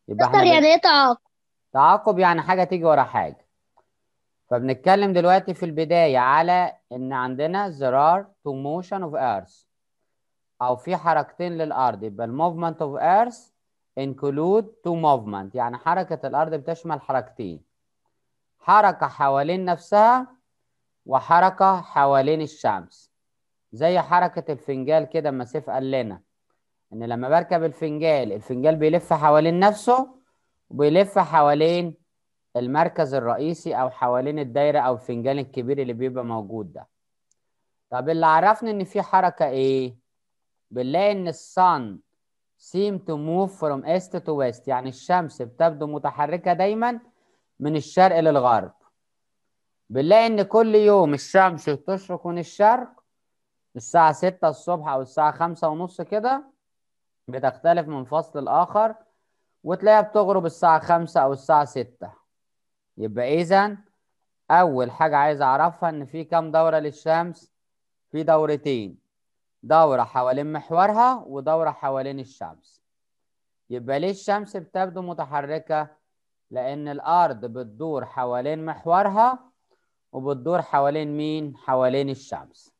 يبقى احنا مستر بن- يعني ايه تعاقب تعاقب يعني حاجة تيجي ورا حاجة فبنتكلم دلوقتي في البداية على إن عندنا there are two motion of earth أو في حركتين للأرض يبقى ال movement of earth include two movement يعني حركة الأرض بتشمل حركتين حركة حوالين نفسها وحركة حوالين الشمس زي حركة الفنجال كده اما سيف قال لنا إن لما بركب الفنجال الفنجال بيلف حوالين نفسه وبيلف حوالين المركز الرئيسي او حوالين الدايره او الفنجان الكبير اللي بيبقى موجود ده طب اللي عرفني ان في حركه ايه بنلاقي ان الصن seem to move from east to west يعني الشمس بتبدو متحركه دايما من الشرق للغرب بنلاقي ان كل يوم الشمس بتشرق من الشرق الساعه 6 الصبح او الساعه 5 ونص كده بتختلف من فصل لاخر وتلاقيها بتغرب الساعه 5 او الساعه 6 يبقى اذا اول حاجه عايز اعرفها ان في كام دوره للشمس في دورتين دوره حوالين محورها ودوره حوالين الشمس يبقى ليه الشمس بتبدو متحركه لان الارض بتدور حوالين محورها وبتدور حوالين مين حوالين الشمس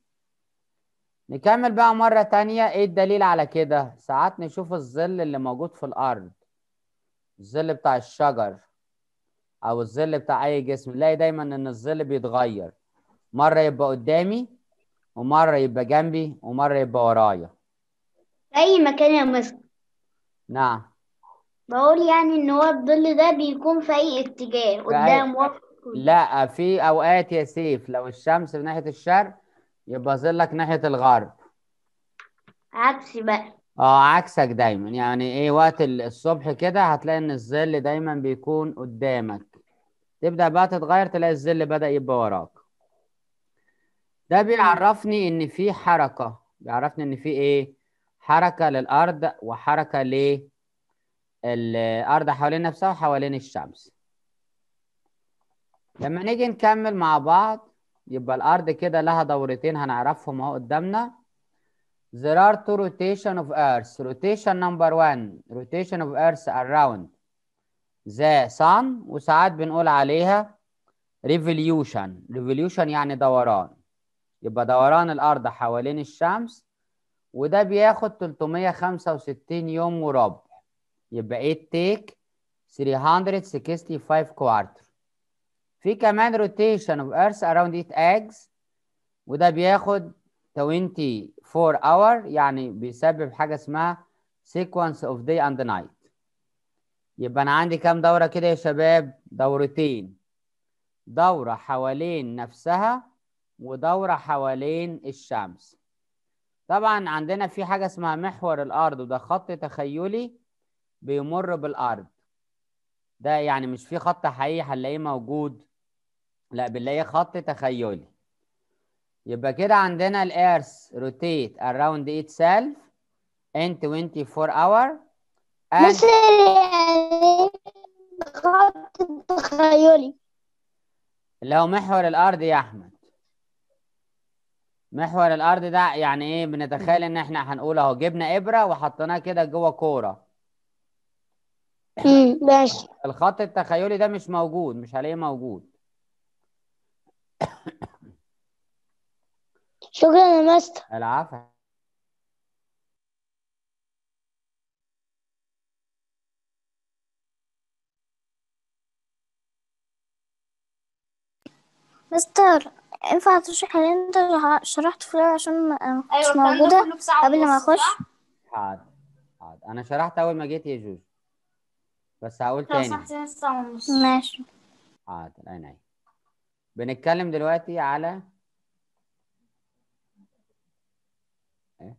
نكمل بقى مره تانية ايه الدليل على كده ساعات نشوف الظل اللي موجود في الارض الظل بتاع الشجر او الظل بتاع اي جسم نلاقي دايما ان الظل بيتغير مره يبقى قدامي ومره يبقى جنبي ومره يبقى ورايا في اي مكان يا مستر نعم بقول يعني ان هو الظل ده بيكون في اي اتجاه قدام ورا لا في اوقات يا سيف لو الشمس في ناحيه الشرق يبقى ظلك ناحيه الغرب عكسي بقى اه عكسك دايما يعني ايه وقت ال- الصبح كده هتلاقي ان الظل دايما بيكون قدامك تبدأ بقى تتغير تلاقي الظل بدأ يبقى وراك ده بيعرفني ان في حركة بيعرفني ان في ايه حركة للأرض وحركة للأرض حوالين نفسها وحوالين الشمس لما نيجي نكمل مع بعض يبقى الأرض كده لها دورتين هنعرفهم اهو قدامنا There are two rotation of Earth. Rotation number one, rotation of Earth around the sun وساعات بنقول عليها revolution. revolution يعني دوران. يبقى دوران الأرض حوالين الشمس وده بياخد 365 يوم وربع. يبقى it take 365 quarter. في كمان rotation of Earth around its axis وده بياخد 24 hour يعني بيسبب حاجة اسمها sequence of day and night يبقى أنا عندي كام دورة كده يا شباب؟ دورتين دورة حوالين نفسها ودورة حوالين الشمس طبعا عندنا في حاجة اسمها محور الأرض وده خط تخيلي بيمر بالأرض ده يعني مش في خط حقيقي هنلاقيه موجود لا بنلاقيه خط تخيلي يبقى كده عندنا الإيرث rotate around itself in 24 hour and مستر يعني خط تخيلي اللي هو محور الأرض يا أحمد محور الأرض ده يعني إيه بنتخيل إن إحنا هنقول أهو جبنا إبرة وحطيناها كده جوه كورة امم ماشي الخط التخيلي ده مش موجود مش هلاقيه موجود شكرا يا مستر العفو مستر ينفع تشرح اللي انت شرحته في الأول عشان ما- مش موجودة قبل ما اخش حاضر حاضر أنا شرحت أول ما جيت يا جوج بس هقول تاني ماشي حاضر عيني بنتكلم دلوقتي على إيه؟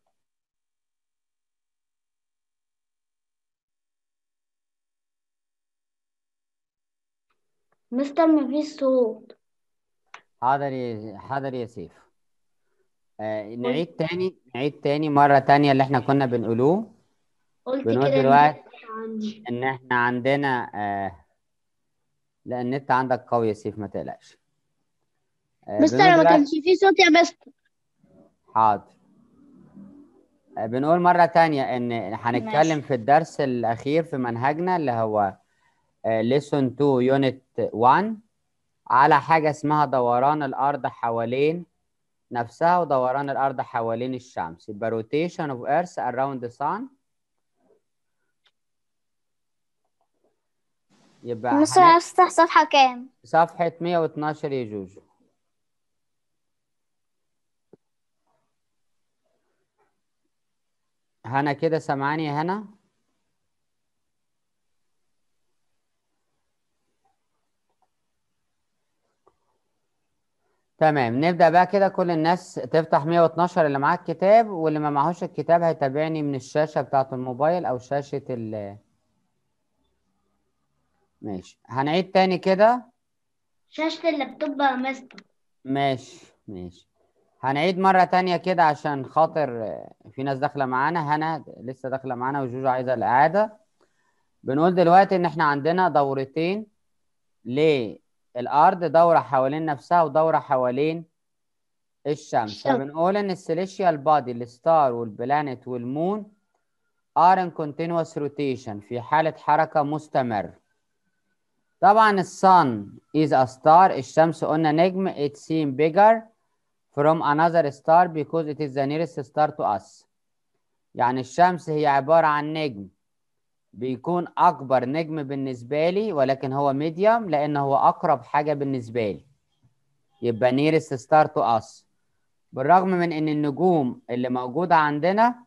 مستر مفيش صوت حاضر يا حاضر يا سيف آه نعيد تاني نعيد تاني مرة تانية اللي احنا كنا بنقولوه قلت بنقول كده دلوقتي إن عندي ان احنا عندنا آه لا النت عندك قوي يا سيف ما تقلقش آه مستر بنقول ما دلوقتي كانش فيه صوت يا مستر حاضر آه، بنقول مرة تانية إن هنتكلم في الدرس الأخير في منهجنا اللي هو آه، lesson 2 unit 1 على حاجة اسمها دوران الأرض حوالين نفسها ودوران الأرض حوالين الشمس يبقى rotation of earth around the sun يبقى مستر هن- افتح صفحة كام صفحة 112 يا جوجو هنا كده سامعاني يا هنا تمام نبدأ بقى كده كل الناس تفتح 112 اللي معاه الكتاب واللي ما معهوش الكتاب هيتابعني من الشاشة بتاعة الموبايل أو شاشة ال ماشي هنعيد تاني كده شاشة اللابتوب يا مستر ماشي ماشي هنعيد مرة تانية كده عشان خاطر آه، في ناس داخلة معانا هنا لسه داخلة معانا وجوجو عايزة الإعادة بنقول دلوقتي إن إحنا عندنا دورتين للأرض دورة حوالين نفسها ودورة حوالين الشمس الشمس. فبنقول إن السيليشيال بادي الستار والبلانيت والمون are in continuous rotation في حالة حركة مستمرة طبعا الصن is a star الشمس قلنا نجم it seem bigger from another star because it is the nearest star to us يعني الشمس هي عبارة عن نجم بيكون أكبر نجم بالنسبة لي ولكن هو ميديوم لأن هو أقرب حاجة بالنسبة لي يبقى nearest star to us بالرغم من إن النجوم اللي موجودة عندنا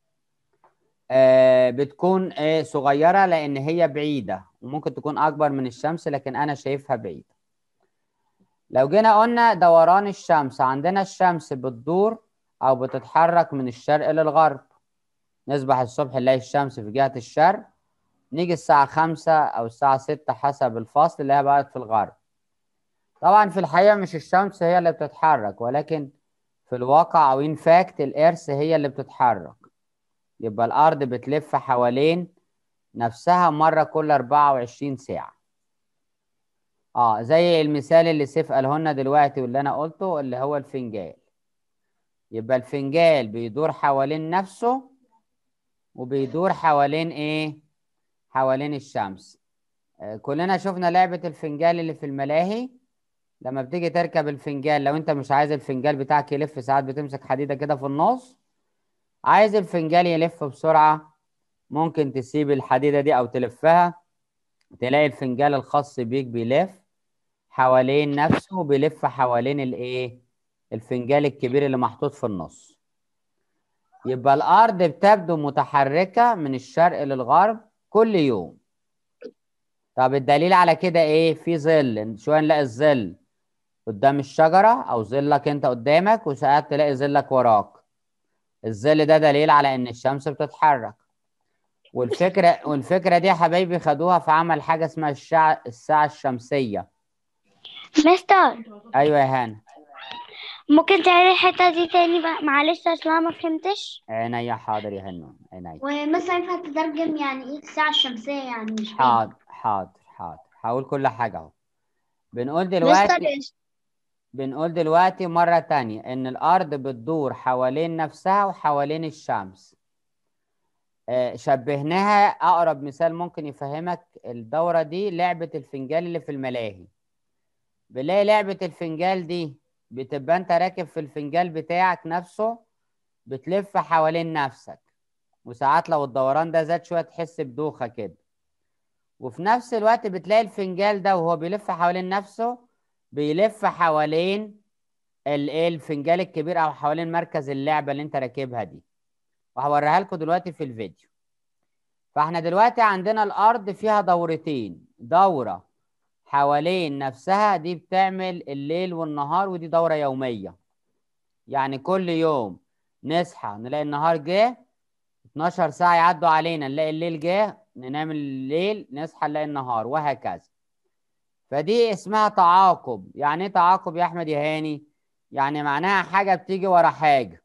آه، بتكون آه، صغيرة لأن هي بعيدة وممكن تكون أكبر من الشمس لكن أنا شايفها بعيدة لو جينا قلنا دوران الشمس عندنا الشمس بتدور أو بتتحرك من الشرق للغرب نصبح الصبح نلاقي الشمس في جهة الشرق نيجي الساعة خمسة أو الساعة ستة حسب الفصل اللي هي بقت في الغرب طبعا في الحقيقة مش الشمس هي اللي بتتحرك ولكن في الواقع أو in fact الإرث هي اللي بتتحرك يبقى الأرض بتلف حوالين نفسها مرة كل 24 ساعة اه زي المثال اللي سيف قاله لنا دلوقتي واللي انا قلته اللي هو الفنجان يبقى الفنجان بيدور حوالين نفسه وبيدور حوالين ايه حوالين الشمس آه كلنا شفنا لعبة الفنجان اللي في الملاهي لما بتيجي تركب الفنجان لو انت مش عايز الفنجان بتاعك يلف ساعات بتمسك حديدة كده في النص عايز الفنجان يلف بسرعة ممكن تسيب الحديدة دي او تلفها تلاقي الفنجان الخاص بيك بيلف حوالين نفسه وبيلف حوالين الايه الفنجان الكبير اللي محطوط في النص يبقى الارض بتبدو متحركة من الشرق للغرب كل يوم طب الدليل على كده ايه في ظل شويه نلاقي الظل قدام الشجرة او ظلك انت قدامك وساعات تلاقي ظلك وراك الظل ده دليل على ان الشمس بتتحرك والفكرة والفكرة دي يا حبايبي خدوها في عمل حاجة اسمها الشع... الساعة الشمسية مستر ايوه يا هانا ممكن تعيد الحتة دي تاني بقى معلش عشان أنا ما فهمتش عينيا حاضر يا هنون عينيا ومثلا ينفع تترجم يعني ايه الساعة الشمسية يعني مش فاهم حاضر حاضر حاضر هقول كل حاجة اهو بنقول دلوقتي مستر بنقول دلوقتي مرة تانية إن الأرض بتدور حوالين نفسها وحوالين الشمس آه، شبهناها أقرب مثال ممكن يفهمك الدورة دي لعبة الفنجان اللي في الملاهي بنلاقي لعبة الفنجان دي بتبقى أنت راكب في الفنجان بتاعك نفسه بتلف حوالين نفسك وساعات لو الدوران ده زاد شوية تحس بدوخة كده وفي نفس الوقت بتلاقي الفنجان ده وهو بيلف حوالين نفسه بيلف حوالين الايه الفنجان الكبير او حوالين مركز اللعبه اللي انت راكبها دي وهوريها لكم دلوقتي في الفيديو فاحنا دلوقتي عندنا الارض فيها دورتين دوره حوالين نفسها دي بتعمل الليل والنهار ودي دوره يوميه يعني كل يوم نصحى نلاقي النهار جه 12 ساعه يعدوا علينا نلاقي الليل جه ننام الليل نصحى نلاقي النهار وهكذا فدي اسمها تعاقب يعني ايه تعاقب يا احمد يا هاني يعني معناها حاجه بتيجي ورا حاجه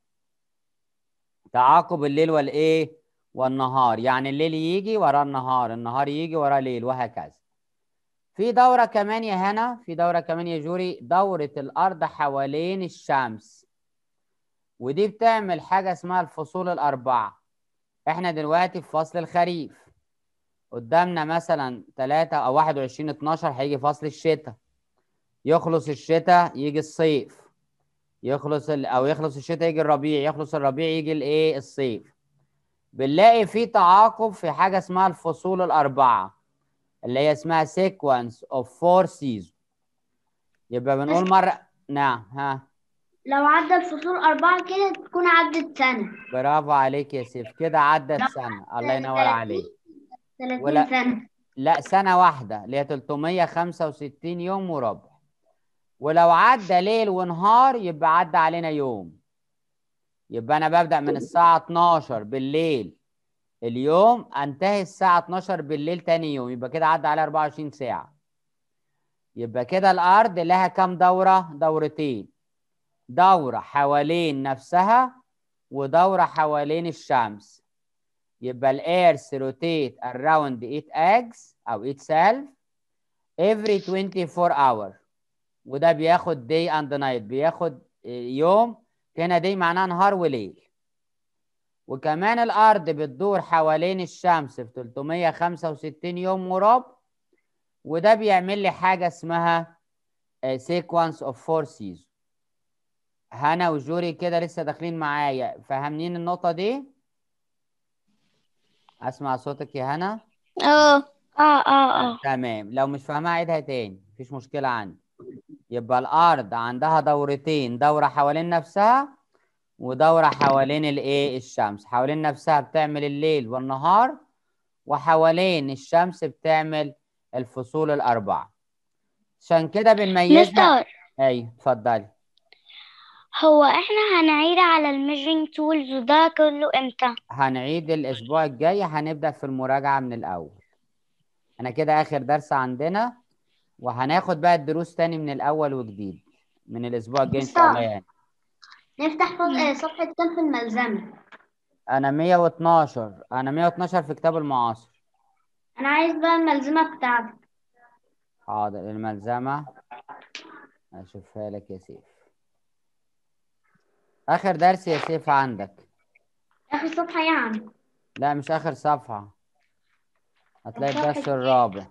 تعاقب الليل والايه والنهار يعني الليل يجي ورا النهار النهار يجي ورا الليل وهكذا في دورة كمان يا هنا في دورة كمان يا جوري دورة الأرض حوالين الشمس ودي بتعمل حاجة اسمها الفصول الأربعة احنا دلوقتي في فصل الخريف قدامنا مثلا 3 أو 21 12 هيجي فصل الشتاء يخلص الشتاء يجي الصيف يخلص ال... أو يخلص الشتاء يجي الربيع يخلص الربيع يجي الإيه الصيف بنلاقي في تعاقب في حاجة اسمها الفصول الأربعة اللي هي اسمها sequence of four seasons يبقى بنقول مرة نعم ها لو عدى الفصول أربعة كده تكون عدت سنة برافو عليك يا سيف كده عدت سنة الله ينور عليك 30 ولا- سنة لا سنة واحدة اللي هي 365 يوم وربع ولو عدى ليل ونهار يبقى عدى علينا يوم يبقى أنا ببدأ من الساعة 12 بالليل اليوم أنتهي الساعة 12 بالليل تاني يوم يبقى كده عدى عليها 24 ساعة يبقى كده الأرض لها كام دورة؟ دورتين دورة حوالين نفسها ودورة حوالين الشمس يبقى الإيرث روتيت around its eggs أو itself every 24 hour وده بياخد day and night بياخد يوم هنا day معناه نهار وليل وكمان الأرض بتدور حوالين الشمس في 365 يوم وربع وده بيعمل لي حاجة اسمها آه، sequence of four seasons هنا وجوري كده لسه داخلين معايا فاهمين النقطة دي؟ أسمع صوتك يا هنا اه اه اه اه تمام لو مش فاهمها عيدها تاني مفيش مشكلة عندي يبقى الأرض عندها دورتين دورة حوالين نفسها ودورة حوالين الإيه الشمس حوالين نفسها بتعمل الليل والنهار وحوالين الشمس بتعمل الفصول الأربعة عشان كده بنميزها مستر أيوه اتفضلي هو احنا هنعيد على الميجرينج تولز وده كله امتى؟ هنعيد الأسبوع الجاي هنبدأ في المراجعة من الأول أنا كده آخر درس عندنا وهناخد بقى الدروس تاني من الأول وجديد من الأسبوع الجاي إن شاء الله يعني نفتح فض... آه، صفحة كام في الملزمة؟ أنا 112 أنا 112 في كتاب المعاصر أنا عايز بقى الملزمة بتاعتك حاضر الملزمة أشوفها لك يا سيف آخر درس يا سيف عندك آخر صفحة يعني لا مش آخر صفحة هتلاقي صفحة الدرس إيه؟ الرابع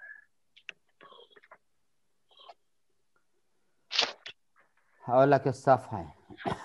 هقول لك الصفحة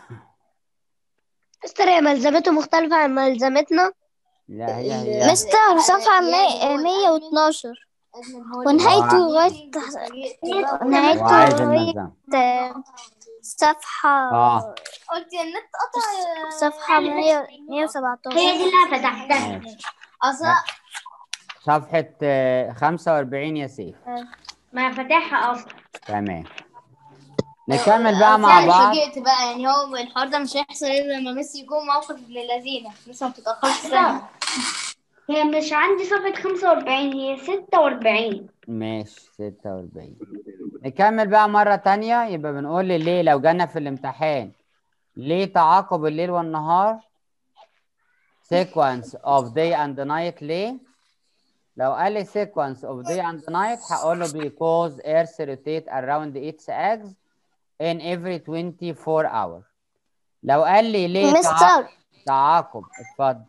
مستر هي ملزمته مختلفة عن ملزمتنا لا هي هي مستر صفحة مية مية واتناشر ونهايته لغاية هو نهايته عايز لغاية الملزمة صفحة اه قلت يا النت قطع صفحة مية مية وسبعتاشر هي دي اللي أنا فتحتها ماشي اصلا صفحة آه، 45 يا سيف ما أنا فاتحها أصلا تمام نكمل بقى مع أصل بعض اتفاجئت بقى يعني هو الحوار ده مش هيحصل الا لما ميسي يكون موقف ابن اللذينه لسه ما تتاخرش سنه هي مش عندي صفحة 45 هي 46 ماشي 46 نكمل بقى مرة تانية يبقى بنقول ليه لو جانا في الامتحان ليه تعاقب الليل والنهار sequence of day and night ليه لو قال لي sequence of day and night هقول له because earth rotate around its axis in every 24 hours لو قال لي ليه تع- مستر تعاقب اتفضل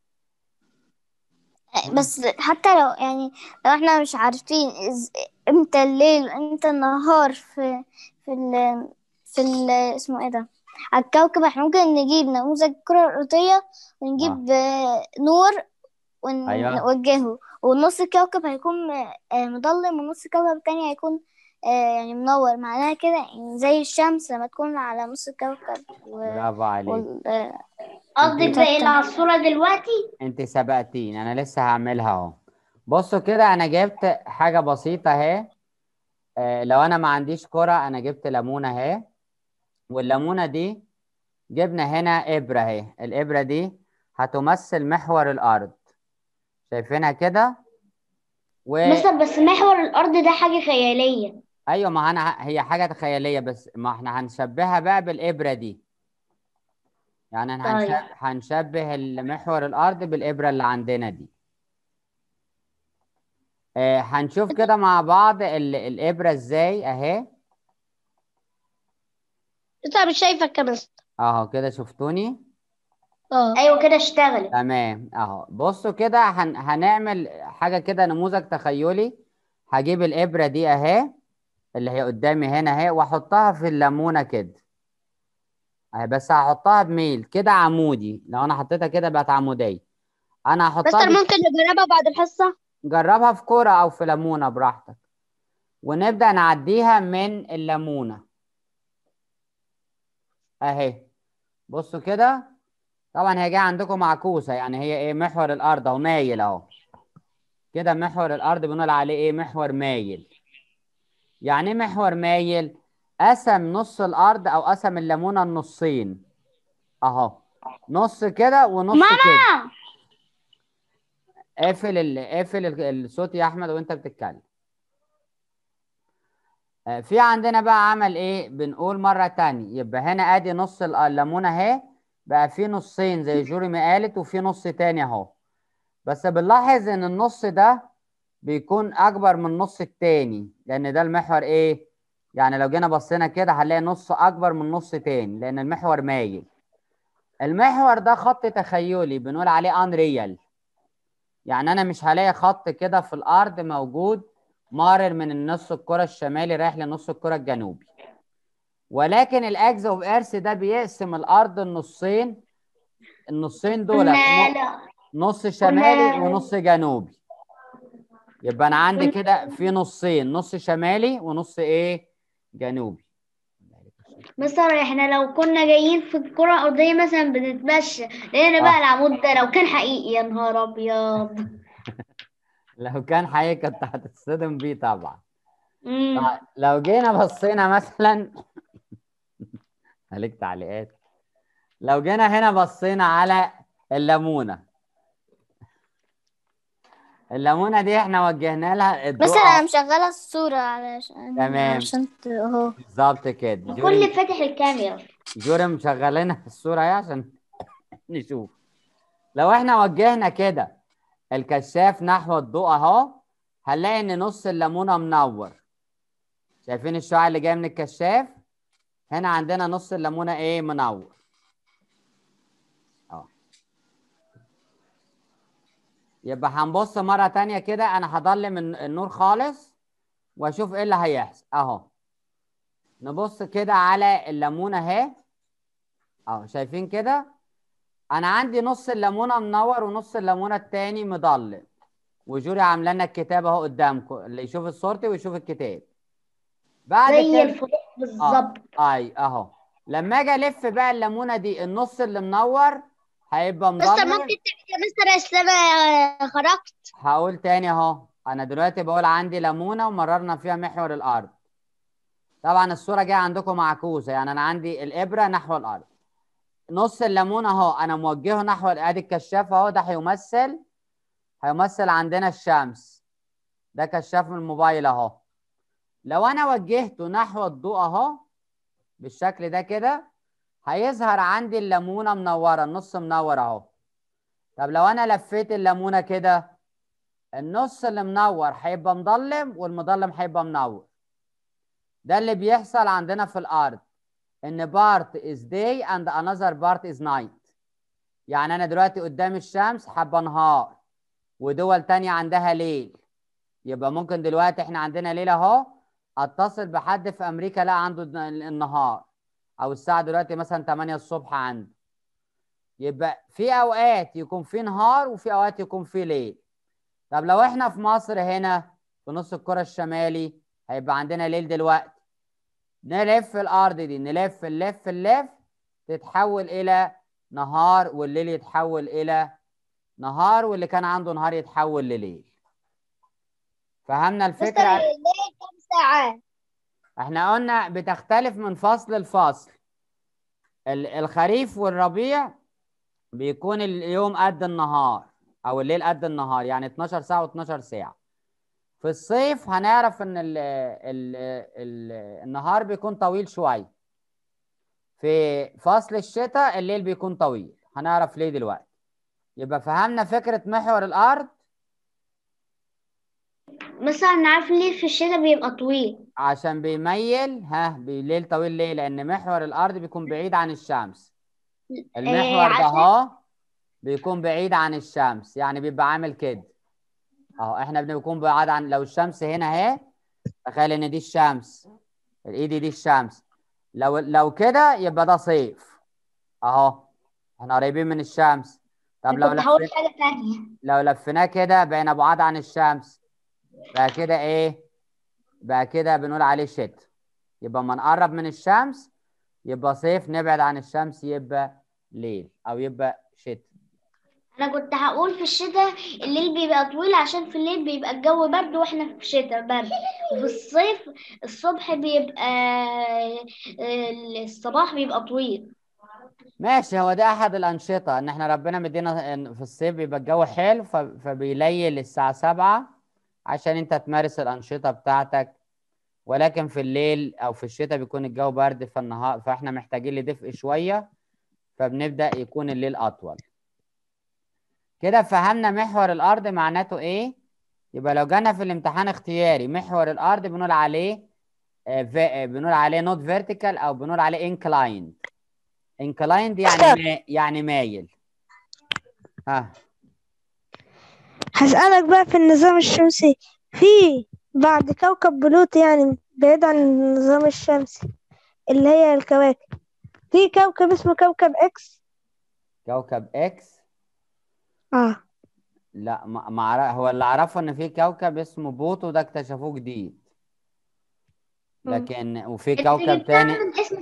بس حتى لو يعني لو احنا مش عارفين إز... امتى الليل وامتى النهار في في ال... في ال... اسمه ايه ده على الكوكب احنا ممكن نجيب نموذج الكرة الأرضية ونجيب آه. نور أيوة. ونوجهه ونص الكوكب هيكون آه، مظلم ونص الكوكب التاني هيكون آه، يعني منور معناها كده يعني زي الشمس لما تكون على نص الكوكب و... برافو عليك وال... آه، قصدك زي اللي على الصورة دلوقتي انت سبقتين انا لسه هعملها اهو بصوا كده انا جبت حاجه بسيطه اهي آه، لو انا ما عنديش كره انا جبت ليمونه اهي والليمونه دي جبنا هنا ابره اهي الابره دي هتمثل محور الارض شايفينها كده و مستر بس محور الأرض ده حاجة خيالية ايوه ما انا هي حاجه تخيليه بس ما احنا هنشبهها بقى بالابره دي يعني طيب. هنشبه, هنشبه محور الارض بالابره اللي عندنا دي آه هنشوف كده مع بعض ال- الابره ازاي اهي انت مش شايفك يا مستر اهو كده شفتوني اه ايوه كده اشتغلت تمام اهو بصوا كده هن... هنعمل حاجة كده نموذج تخيلي هجيب الإبرة دي اهي اللي هي قدامي هنا اهي واحطها في الليمونة كده اهي بس هحطها بميل كده عمودي لو انا حطيتها كده بقت عمودية انا هحطها مستر بال- ممكن نجربها بعد الحصة جربها في كرة او في ليمونة براحتك ونبدأ نعديها من الليمونة اهي بصوا كده طبعا هي جايه عندكم معكوسه يعني هي ايه محور الارض اهو مايل اهو كده محور الارض بنقول عليه ايه محور مايل يعني ايه محور مايل قسم نص الارض او قسم الليمونه النصين اهو نص كده ونص كده ماما اقفل ال... اقفل ال- الصوت يا احمد وانت بتتكلم آه، في عندنا بقى عمل ايه بنقول مره تانية يبقى هنا ادي نص ال- الليمونه اهي بقى في نصين زي جوري ما قالت وفي نص تاني اهو بس بنلاحظ ان النص ده بيكون اكبر من النص التاني لان ده المحور ايه يعني لو جينا بصينا كده هنلاقي نص اكبر من نص تاني لان المحور مايل المحور ده خط تخيلي بنقول عليه انريال يعني انا مش هلاقي خط كده في الارض موجود مارر من النص الكره الشمالي رايح لنص الكره الجنوبي ولكن الاكس اوف ايرث ده بيقسم الارض النصين النصين دول لا لا نص شمالي قلنا- ونص جنوبي يبقى انا عندي كده في نصين نص شمالي ونص ايه جنوبي مستر احنا لو كنا جايين في الكرة الأرضية مثلا بنتمشى لقينا آه. بقى العمود ده لو كان حقيقي يا نهار أبيض لو كان حقيقي كنت هتتصدم بيه طبعا مم. طيب، لو جينا بصينا مثلا عليك تعليقات لو جينا هنا بصينا على الليمونه الليمونه دي احنا وجهنا لها الضوء بس انا مشغلة الصورة علشان تمام. عشان ت- اهو بالظبط كده كل جوري فاتح الكاميرا جوري مشغلينها في الصوره اهي عشان نشوف لو احنا وجهنا كده الكشاف نحو الضوء اهو هنلاقي ان نص الليمونه منور شايفين الشعاع اللي جاي من الكشاف هنا عندنا نص الليمونه ايه منور اه يبقى هنبص مره تانية كده انا هضلم الن- النور خالص واشوف ايه اللي هيحصل اهو نبص كده على الليمونه اهي اهو شايفين كده انا عندي نص الليمونه منور ونص الليمونه التاني مضلم وجوري عامله لنا الكتاب اهو قدامكم اللي يشوف الصورتي ويشوف الكتاب بعد زي كده الفل بالظبط اي اهو لما اجي الف بقى الليمونه دي النص اللي منور هيبقى مستر مضلم ممكن تعمل يا مستر اسلام أنا خرجت هقول تاني اهو انا دلوقتي بقول عندي ليمونه ومررنا فيها محور الارض طبعا الصوره جايه عندكم معكوسه يعني انا عندي الابره نحو الارض نص الليمونه اهو انا موجهه نحو ادي الكشاف اهو ده هيمثل هيمثل عندنا الشمس ده كشاف من الموبايل اهو لو انا وجهته نحو الضوء اهو بالشكل ده كده هيظهر عندي الليمونه منوره النص منور اهو طب لو انا لفيت الليمونه كده النص اللي منور هيبقى مضلم والمضلم هيبقى منور ده اللي بيحصل عندنا في الارض ان part is day and another part is night يعني انا دلوقتي قدام الشمس حابه نهار ودول تانية عندها ليل يبقى ممكن دلوقتي احنا عندنا ليل اهو اتصل بحد في امريكا لا عنده الن- النهار او الساعه دلوقتي مثلا 8 الصبح عنده يبقى في اوقات يكون في نهار وفي اوقات يكون في ليل طب لو احنا في مصر هنا في نص الكره الشمالي هيبقى عندنا ليل دلوقتي نلف الارض دي نلف نلف نلف تتحول الى نهار والليل يتحول الى نهار واللي كان عنده نهار يتحول لليل فهمنا مستر الفكره ليه كام ساعة احنا قلنا بتختلف من فصل لفصل ال- الخريف والربيع بيكون اليوم قد النهار او الليل قد النهار يعني 12 ساعة و12 ساعة في الصيف هنعرف ان ال ال ال النهار بيكون طويل شوية في فصل الشتاء الليل بيكون طويل هنعرف ليه دلوقتي يبقى فهمنا فكرة محور الارض مثلا نعرف ليه في الشتاء بيبقى طويل عشان بيميل ها بالليل طويل ليه لان محور الارض بيكون بعيد عن الشمس المحور ده عشان- اهو بيكون بعيد عن الشمس يعني بيبقى عامل كده اهو احنا بنكون بعاد عن لو الشمس هنا اهي تخيل ان دي الشمس الايد دي الشمس لو لو كده يبقى ده صيف اهو احنا قريبين من الشمس طب لو كنت هقول لفينا حاجة تانية لو لفيناه كده بقينا بعاد عن الشمس بقى كده ايه بقى كده بنقول عليه شتاء يبقى ما نقرب من الشمس يبقى صيف نبعد عن الشمس يبقى ليل او يبقى شتاء انا كنت هقول في الشتاء الليل بيبقى طويل عشان في الليل بيبقى الجو برد واحنا في الشتاء برد وفي الصيف الصبح بيبقى الصباح بيبقى طويل ماشي هو ده احد الانشطه ان احنا ربنا مدينا إن في الصيف بيبقى الجو حلو ف- فبيليل الساعه 7 عشان انت تمارس الانشطه بتاعتك ولكن في الليل او في الشتاء بيكون الجو برد في النهار فاحنا محتاجين لدفء شويه فبنبدا يكون الليل اطول كده فهمنا محور الارض معناته ايه يبقى لو جانا في الامتحان اختياري محور الارض بنقول عليه آه، في- آه، بنقول عليه نوت فيرتيكال او بنقول عليه انكلايند انكلايند يعني ما يعني مايل ها هسألك بقى في النظام الشمسي في بعد كوكب بلوتو يعني بعيد عن النظام الشمسي اللي هي الكواكب في كوكب اسمه كوكب اكس كوكب اكس اه لا ما ما أعرف- هو اللي اعرفه ان في كوكب اسمه بوتو ده اكتشفوه جديد مم. لكن وفي كوكب تاني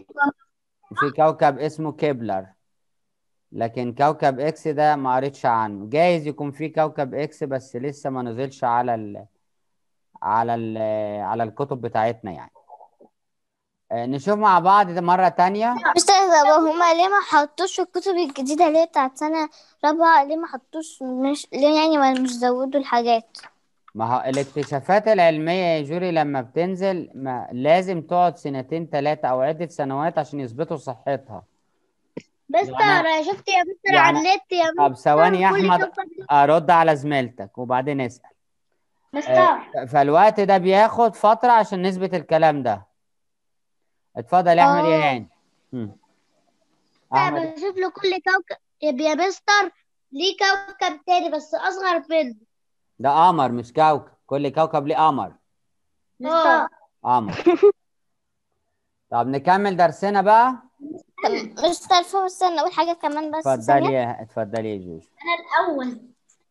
وفي كوكب اسمه كيبلر لكن كوكب اكس ده ما قريتش عنه جايز يكون في كوكب اكس بس لسه ما نزلش على ال على ال على الكتب بتاعتنا يعني آه، نشوف مع بعض ده مرة تانية مستر طب هما ليه ما حطوش في الكتب الجديدة اللي هي بتاعت سنة رابعة ليه ما حطوش مش ليه يعني ما مش زودوا الحاجات ما هو الاكتشافات العلمية يا جوري لما بتنزل ما لازم تقعد سنتين ثلاثة أو عدة سنوات عشان يثبتوا صحتها مستر يعني- شفت يا مستر يعني- على النت يا طب ثواني يا كل أحمد كوكب- أرد على زميلتك وبعدين اسأل مستر آه، فالوقت ده بياخد فترة عشان نثبت الكلام ده اتفضل يا أحمد يا آه. هاني مم. أنا أحمد بشوف له كل كوكب يا مستر ليه كوكب تاني بس أصغر منه ده قمر مش كوكب كل كوكب ليه قمر مستر قمر طب نكمل درسنا بقى طب مستر فهم استنى أقول حاجة كمان بس اتفضلي ثانية يا اتفضلي يا جوج أنا الأول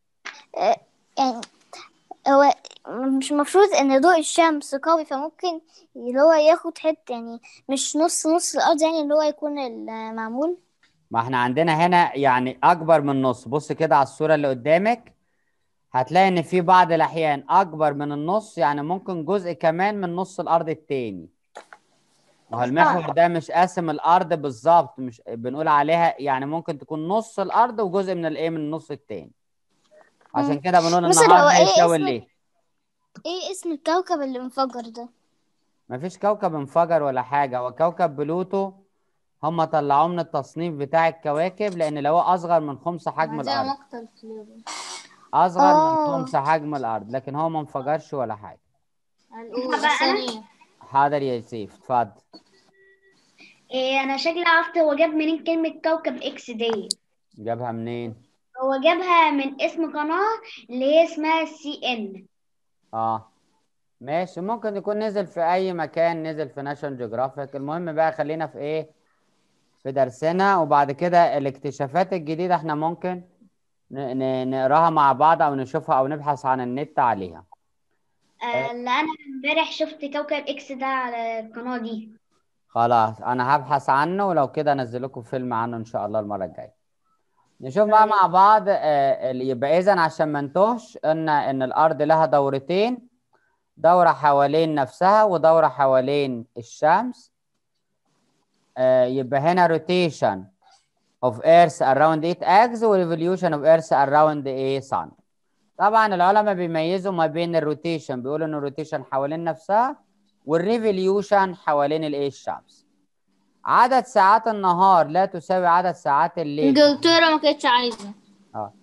يعني هو مش المفروض ان ضوء الشمس قوي فممكن اللي هو ياخد حتة يعني مش نص نص الارض يعني اللي هو يكون المعمول ما احنا عندنا هنا يعني اكبر من نص بص كده على الصورة اللي قدامك هتلاقي ان في بعض الاحيان اكبر من النص يعني ممكن جزء كمان من نص الارض التاني ما هو المحور ده مش قاسم الارض بالظبط مش بنقول عليها يعني ممكن تكون نص الارض وجزء من الايه من النص التاني عشان كده بنقول مثلا النهار هو ده إيه يساوي اسم- الليل ايه اسم الكوكب اللي انفجر ده مفيش كوكب انفجر ولا حاجة هو كوكب بلوتو هم طلعوه من التصنيف بتاع الكواكب لان لو هو اصغر من خمس حجم زي الارض مقتل في اليوم اصغر آه. من خمس حجم الارض لكن هو ما انفجرش ولا حاجة الأولى طب أنا- الثانية حاضر يا سيف اتفضل إيه أنا شكلي عرفت هو جاب منين كلمة كوكب إكس دي جابها منين هو جابها من اسم قناة اللي هي اسمها سي إن اه ماشي ممكن يكون نزل في اي مكان نزل في ناشونال جيوغرافيك المهم بقى خلينا في ايه في درسنا وبعد كده الاكتشافات الجديدة احنا ممكن ن- ن- نقراها مع بعض او نشوفها او نبحث عن النت عليها آه اللي أنا امبارح شفت كوكب إكس ده على القناة دي خلاص انا هبحث عنه ولو كده انزل لكم فيلم عنه ان شاء الله المرة الجاية نشوف بقى مع بعض آه، اللي يبقى اذا عشان ما نتوهش قلنا ان الارض لها دورتين دورة حوالين نفسها ودورة حوالين الشمس آه، يبقى هنا rotation of earth around its axis و revolution of earth around a sun طبعا العلماء بيميزوا ما بين الروتيشن بيقولوا ان الروتيشن حوالين نفسها والريفوليوشن حوالين الايه الشمس عدد ساعات النهار لا تساوي عدد ساعات الليل انجلترا ما كانتش عايزة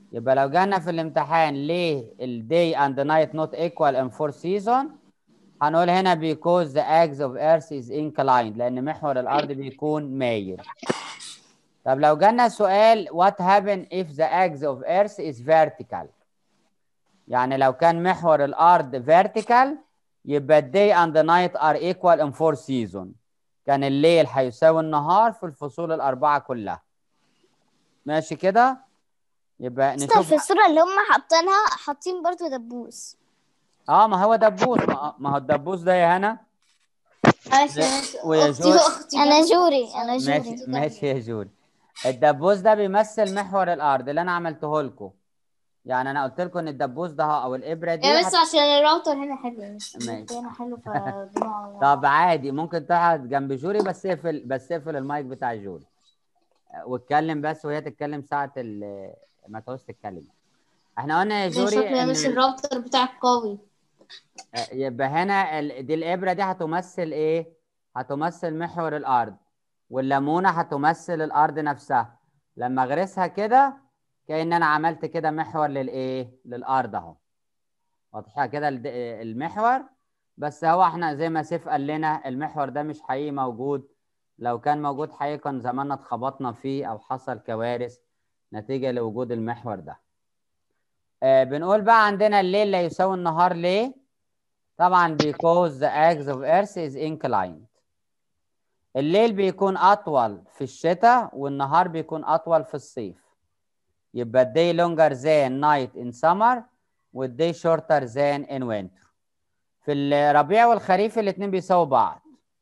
يبقى لو جانا في الامتحان ليه ال day and night not equal in four season هنقول هنا because the axis of earth is inclined لأن محور الأرض بيكون مايل طب لو جانا سؤال what happen if the axis of earth is vertical يعني لو كان محور الأرض vertical يبقى ال day and the night are equal in four season كان الليل هيساوي النهار في الفصول الأربعة كلها ماشي كده يبقى مستر نشوف في الصورة اللي هم حاطينها حاطين برضو دبوس اه ما هو دبوس ما ما هو الدبوس ده يا هنا ماشي لا، ماشي ويا اختي جوي. واختي انا جوري انا ماشي جوري ماشي يا جوري الدبوس ده بيمثل محور الارض اللي انا عملته لكم يعني انا قلت لكم ان الدبوس ده او الابره دي يا هت- بس عشان الراوتر هنا حلو ماشي. هنا حلو فبنقعد طب عادي ممكن تقعد جنب جوري بس اقفل بس اقفل المايك بتاع جوري واتكلم بس وهي تتكلم ساعه ال- ما تعوز تتكلم احنا قلنا يا زي شكل جوري يا ان بس الراوتر بتاعك قوي يبقى هنا ال- دي الابره دي هتمثل ايه هتمثل محور الارض والليمونه هتمثل الارض نفسها لما اغرسها كده كأن انا عملت كده محور للايه للارض اهو واضحه كده الد- المحور بس هو احنا زي ما سيف قال لنا المحور ده مش حقيقي موجود لو كان موجود حقيقي كان زماننا اتخبطنا فيه او حصل كوارث نتيجه لوجود المحور ده آه بنقول بقى عندنا الليل لا يساوي النهار ليه طبعا because the axis of earth is inclined الليل بيكون أطول في الشتاء والنهار بيكون أطول في الصيف يبقى day longer than night in summer والday shorter than in winter في الربيع والخريف الاتنين بيساووا بعض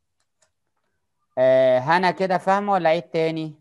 آه هنا كده فاهمة ولا عيد تاني؟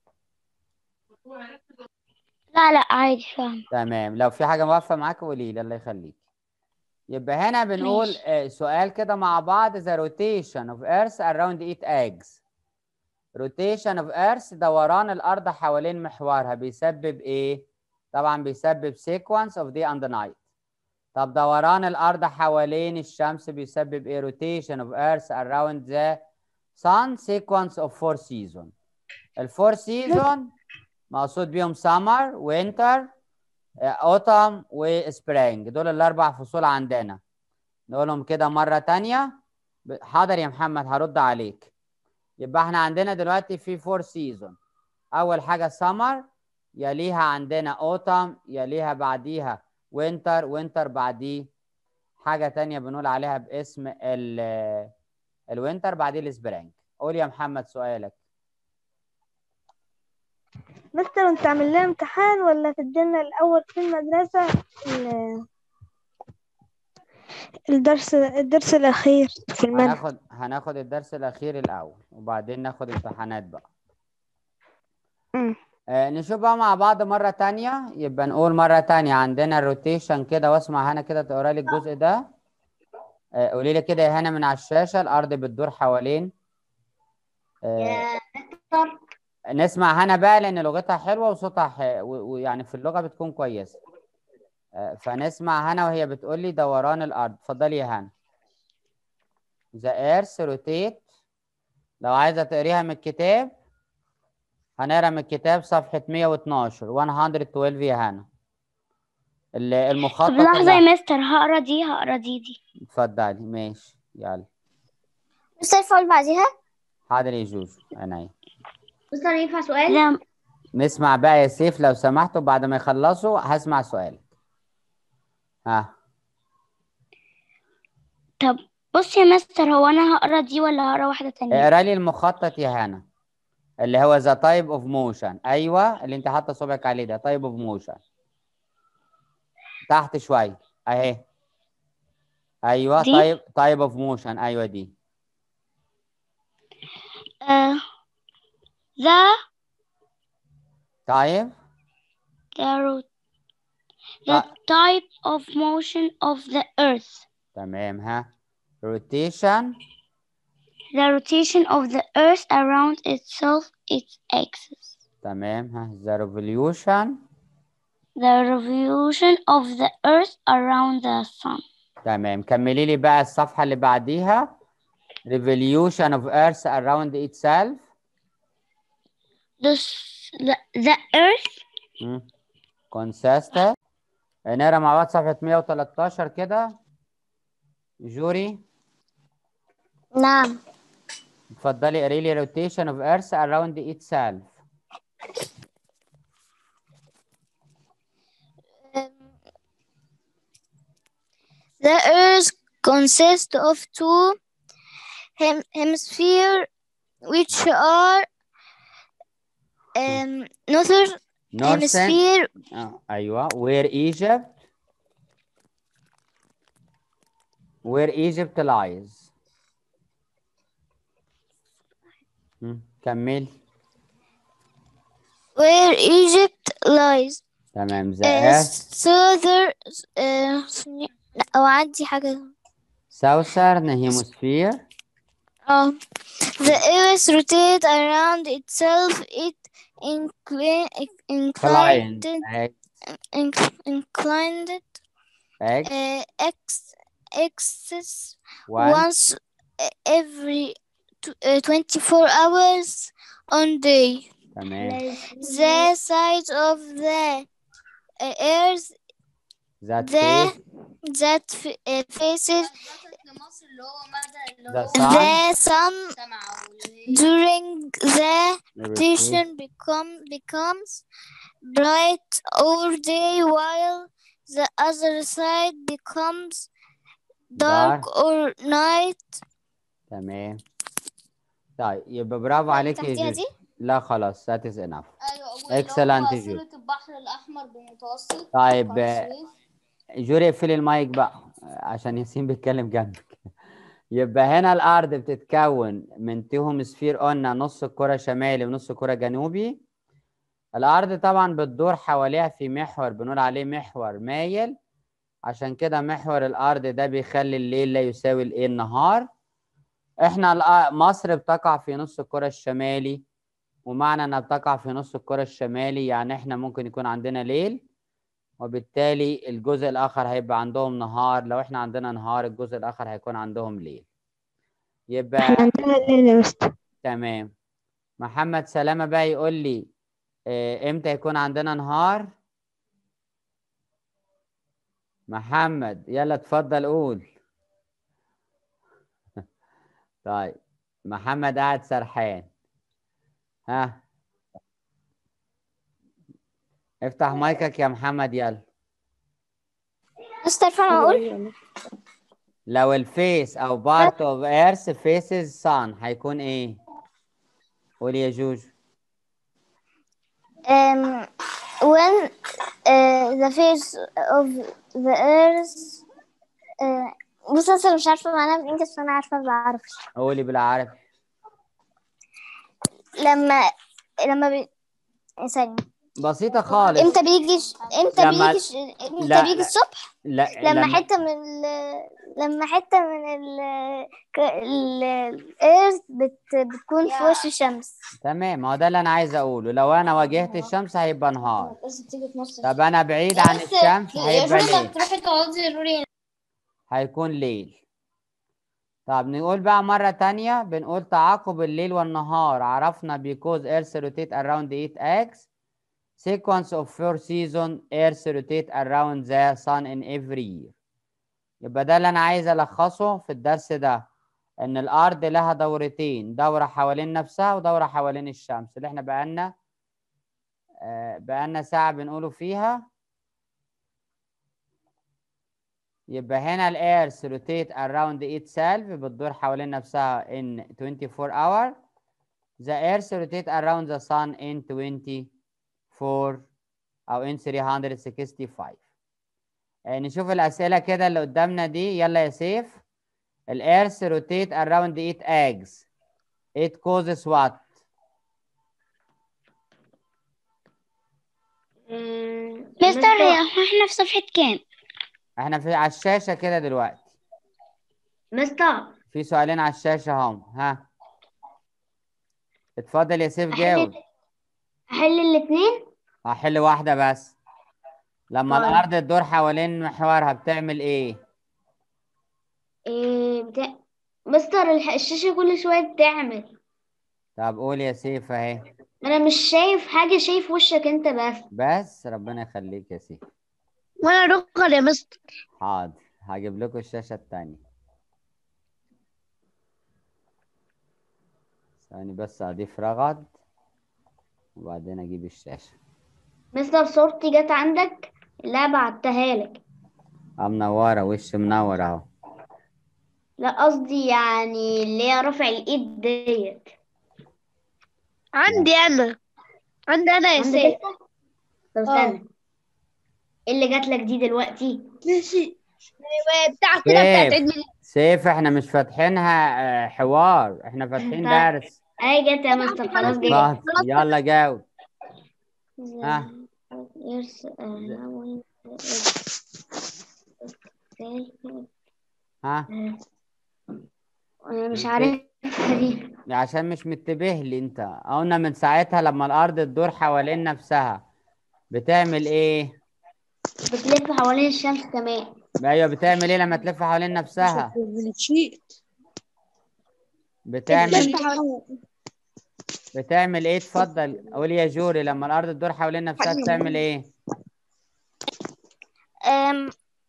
لا لا عادي فاهم تمام لو في حاجة واقفة معاك قولي لي الله يخليك يبقى هنا بنقول ماشي. آه، سؤال كده مع بعض the rotation of earth around its axis rotation of earth دوران الأرض حوالين محورها بيسبب إيه؟ طبعا بيسبب sequence of day and night طب دوران الأرض حوالين الشمس بيسبب إيه؟ rotation of earth around the sun sequence of four season الفور سيزون مقصود بيهم summer winter اوتم وسبرينج دول الاربع فصول عندنا نقولهم كده مره تانية ب- حاضر يا محمد هرد عليك يبقى احنا عندنا دلوقتي في فور سيزون اول حاجه سمر يليها عندنا اوتم يليها بعديها وينتر وينتر بعديه حاجه تانية بنقول عليها باسم ال الوينتر بعديه السبرينج قول يا محمد سؤالك مستر انت عامل لنا امتحان ولا تدينا الأول في المدرسة ال- الدرس الدرس الأخير في المنهج هناخد هناخد الدرس الاخير الاول وبعدين ناخد امتحانات بقى مم. آه نشوف بقى مع بعض مرة تانية يبقى نقول مرة تانية عندنا الروتيشن كده واسمع هنا كده تقرا لي الجزء ده آه قولي لي كده يا هنا من على الشاشة الأرض بتدور حوالين آه يا مستر نسمع هنا بقى لأن لغتها حلوة وصوتها ح... و- ويعني في اللغة بتكون كويسة آه فنسمع هنا وهي بتقول لي دوران الأرض اتفضلي يا هنا The earth rotate لو عايزة تقريها من الكتاب هنقرا من الكتاب صفحة 112 112 يا هنا ال- المخطط طب لحظة اللي- يا مستر هقرا دي هقرا دي دي اتفضلي ماشي يلا مستر فاول بعديها حاضر يا جوجو عينيا مستر ينفع سؤال؟ نسمع بقى يا سيف لو سمحتوا بعد ما يخلصوا هسمع سؤالك ها طب بص يا مستر هو انا هقرا دي ولا هقرا واحدة تانية؟ اقرا لي المخطط يا هنا اللي هو ذا تايب اوف موشن ايوه اللي انت حاطه صبعك عليه ده تايب اوف موشن تحت شويه اهي ايوه دي؟ تايب تايب اوف موشن ايوه دي آه، the طيب the ro- the طيب. type of motion of the earth تمام ها روتيشن the rotation of the earth around itself its axis تمام ها ذا ريفوليوشن the revolution of the earth around the sun تمام كملي لي بقى الصفحة اللي بعديها revolution of earth around itself the s- the, the earth مم. consist نقرا مع بعض صفحة 113 كده جوري نعم اتفضلي قري لي rotation of earth around itself The Earth consists of two hem- hemispheres, which are um, northern northern hemisphere آه، ايوه where Egypt where Egypt lies مم، كملي where Egypt lies. تمام the Uh, earth southern uh, لا أو عندي حاجة southern hemisphere Um, the earth rotates around itself. It inclin inclined inclined X, inc- inclined X, uh, x axis one, once every tw- uh, 24 hours on day. تمام The size of the uh, earth that the face that f- uh, faces لمصر اللي هو مدى اللي the هو sun the sun سمعه اللي هي during the rotate rotation become becomes bright all day while the other side becomes dark Dark. or night تمام طيب يبقى برافو عليك يا تحتيها جوري دي؟ لا خلاص that is enough ايوه Excellent, اللي جود. هو صلة البحر الاحمر بالمتوسط طيب بحر آه، السويس. جوري اقفلي المايك بقى عشان ياسين بيتكلم جنبك يبقى هنا الارض بتتكون من تو هيمسفير قلنا نص الكره شمالي ونص الكره جنوبي الارض طبعا بتدور حواليها في محور بنقول عليه محور مايل عشان كده محور الارض ده بيخلي الليل لا يساوي الايه النهار احنا الأ- مصر بتقع في نص الكره الشمالي ومعنى انها بتقع في نص الكره الشمالي يعني احنا ممكن يكون عندنا ليل وبالتالي الجزء الآخر هيبقى عندهم نهار لو احنا عندنا نهار الجزء الآخر هيكون عندهم ليل يبقى احنا عندنا الليل يا مستر تمام محمد سلامة بقى يقول لي اه امتى يكون عندنا نهار محمد يلا اتفضل قول طيب محمد قاعد سرحان ها افتح مايكك يا محمد يلا مستر فاهم أقول لو الفيس او بارت اوف ايرث فيسز سان هيكون ايه قول يا جوجو um, when uh, the face of the earth uh, بص أنا مش عارفة معناها بالإنجلش بس أنا عارفة بالعربي قولي بالعربي لما لما بي... ثانية بسيطة خالص امتى بيجي ش- امتى لما- بيجي ش... امتى لا، بيجي لا. الصبح لا لما حتة من ال... لما حتة من ال ك- ال الإيرث بت... بتكون في وش الشمس تمام ما هو ده اللي انا عايز اقوله لو انا واجهت الشمس هيبقى نهار بس تيجي تنص طب انا بعيد عن الشمس هيبقى ليل تروحي تقعدي روري هيكون ليل طب نقول بقى مرة تانية بنقول تعاقب الليل والنهار عرفنا because earth rotate around 8 axes sequence of four season earth rotate around the sun in every year يبقى ده اللي انا عايز الخصه في الدرس ده ان الارض لها دورتين دورة حوالين نفسها ودورة حوالين الشمس اللي احنا بقالنا آه، بقالنا ساعة بنقوله فيها يبقى هنا الإيرث روتيت around itself بتدور حوالين نفسها in 24 hour the earth rotate around the sun in 24 أو in 365 آه، نشوف الأسئلة كده اللي قدامنا دي يلا يا سيف الإيرث rotate around it eggs it causes what مستر احنا في صفحة كام؟ احنا في على الشاشة كده دلوقتي مستر في سؤالين على الشاشة هم ها اتفضل يا سيف جاوب أحل الاتنين؟ هحل واحدة بس لما طيب. الأرض تدور حوالين محورها بتعمل إيه؟ إيه بتاع مستر الح- الشاشة كل شوية بتعمل طب قول يا سيف اهي انا مش شايف حاجة شايف وشك انت بس بس ربنا يخليك يا سيف وانا رقر يا مستر حاضر هجيب لكم الشاشة التانية ثواني بس اضيف رغد وبعدين اجيب الشاشة مستر صورتي جت عندك لا بعتها لك اه منورة وش منور اهو لا قصدي يعني اللي هي رفع الايد ديت عندي انا عندي انا يا عندك سيف انت طب اه. استنى ايه اللي جات لك دي دلوقتي ماشي بتاع كده بتاعت سيف. عيد ميلاد سيف احنا مش فاتحينها آه، حوار احنا فاتحين طيب. درس اي جت يا مستر خلاص جت اتفضل. يلا جاوب ها يرس- آه، ها انا مش عارفها دي عشان مش منتبه لي انت قلنا من ساعتها لما الارض تدور حوالين نفسها بتعمل ايه بتلف حوالين الشمس كمان ايوه بتعمل ايه لما تلف حوالين نفسها بنشيط بتعمل بتعمل ايه اتفضل قول يا جوري لما الارض تدور حوالين نفسها بتعمل ايه أم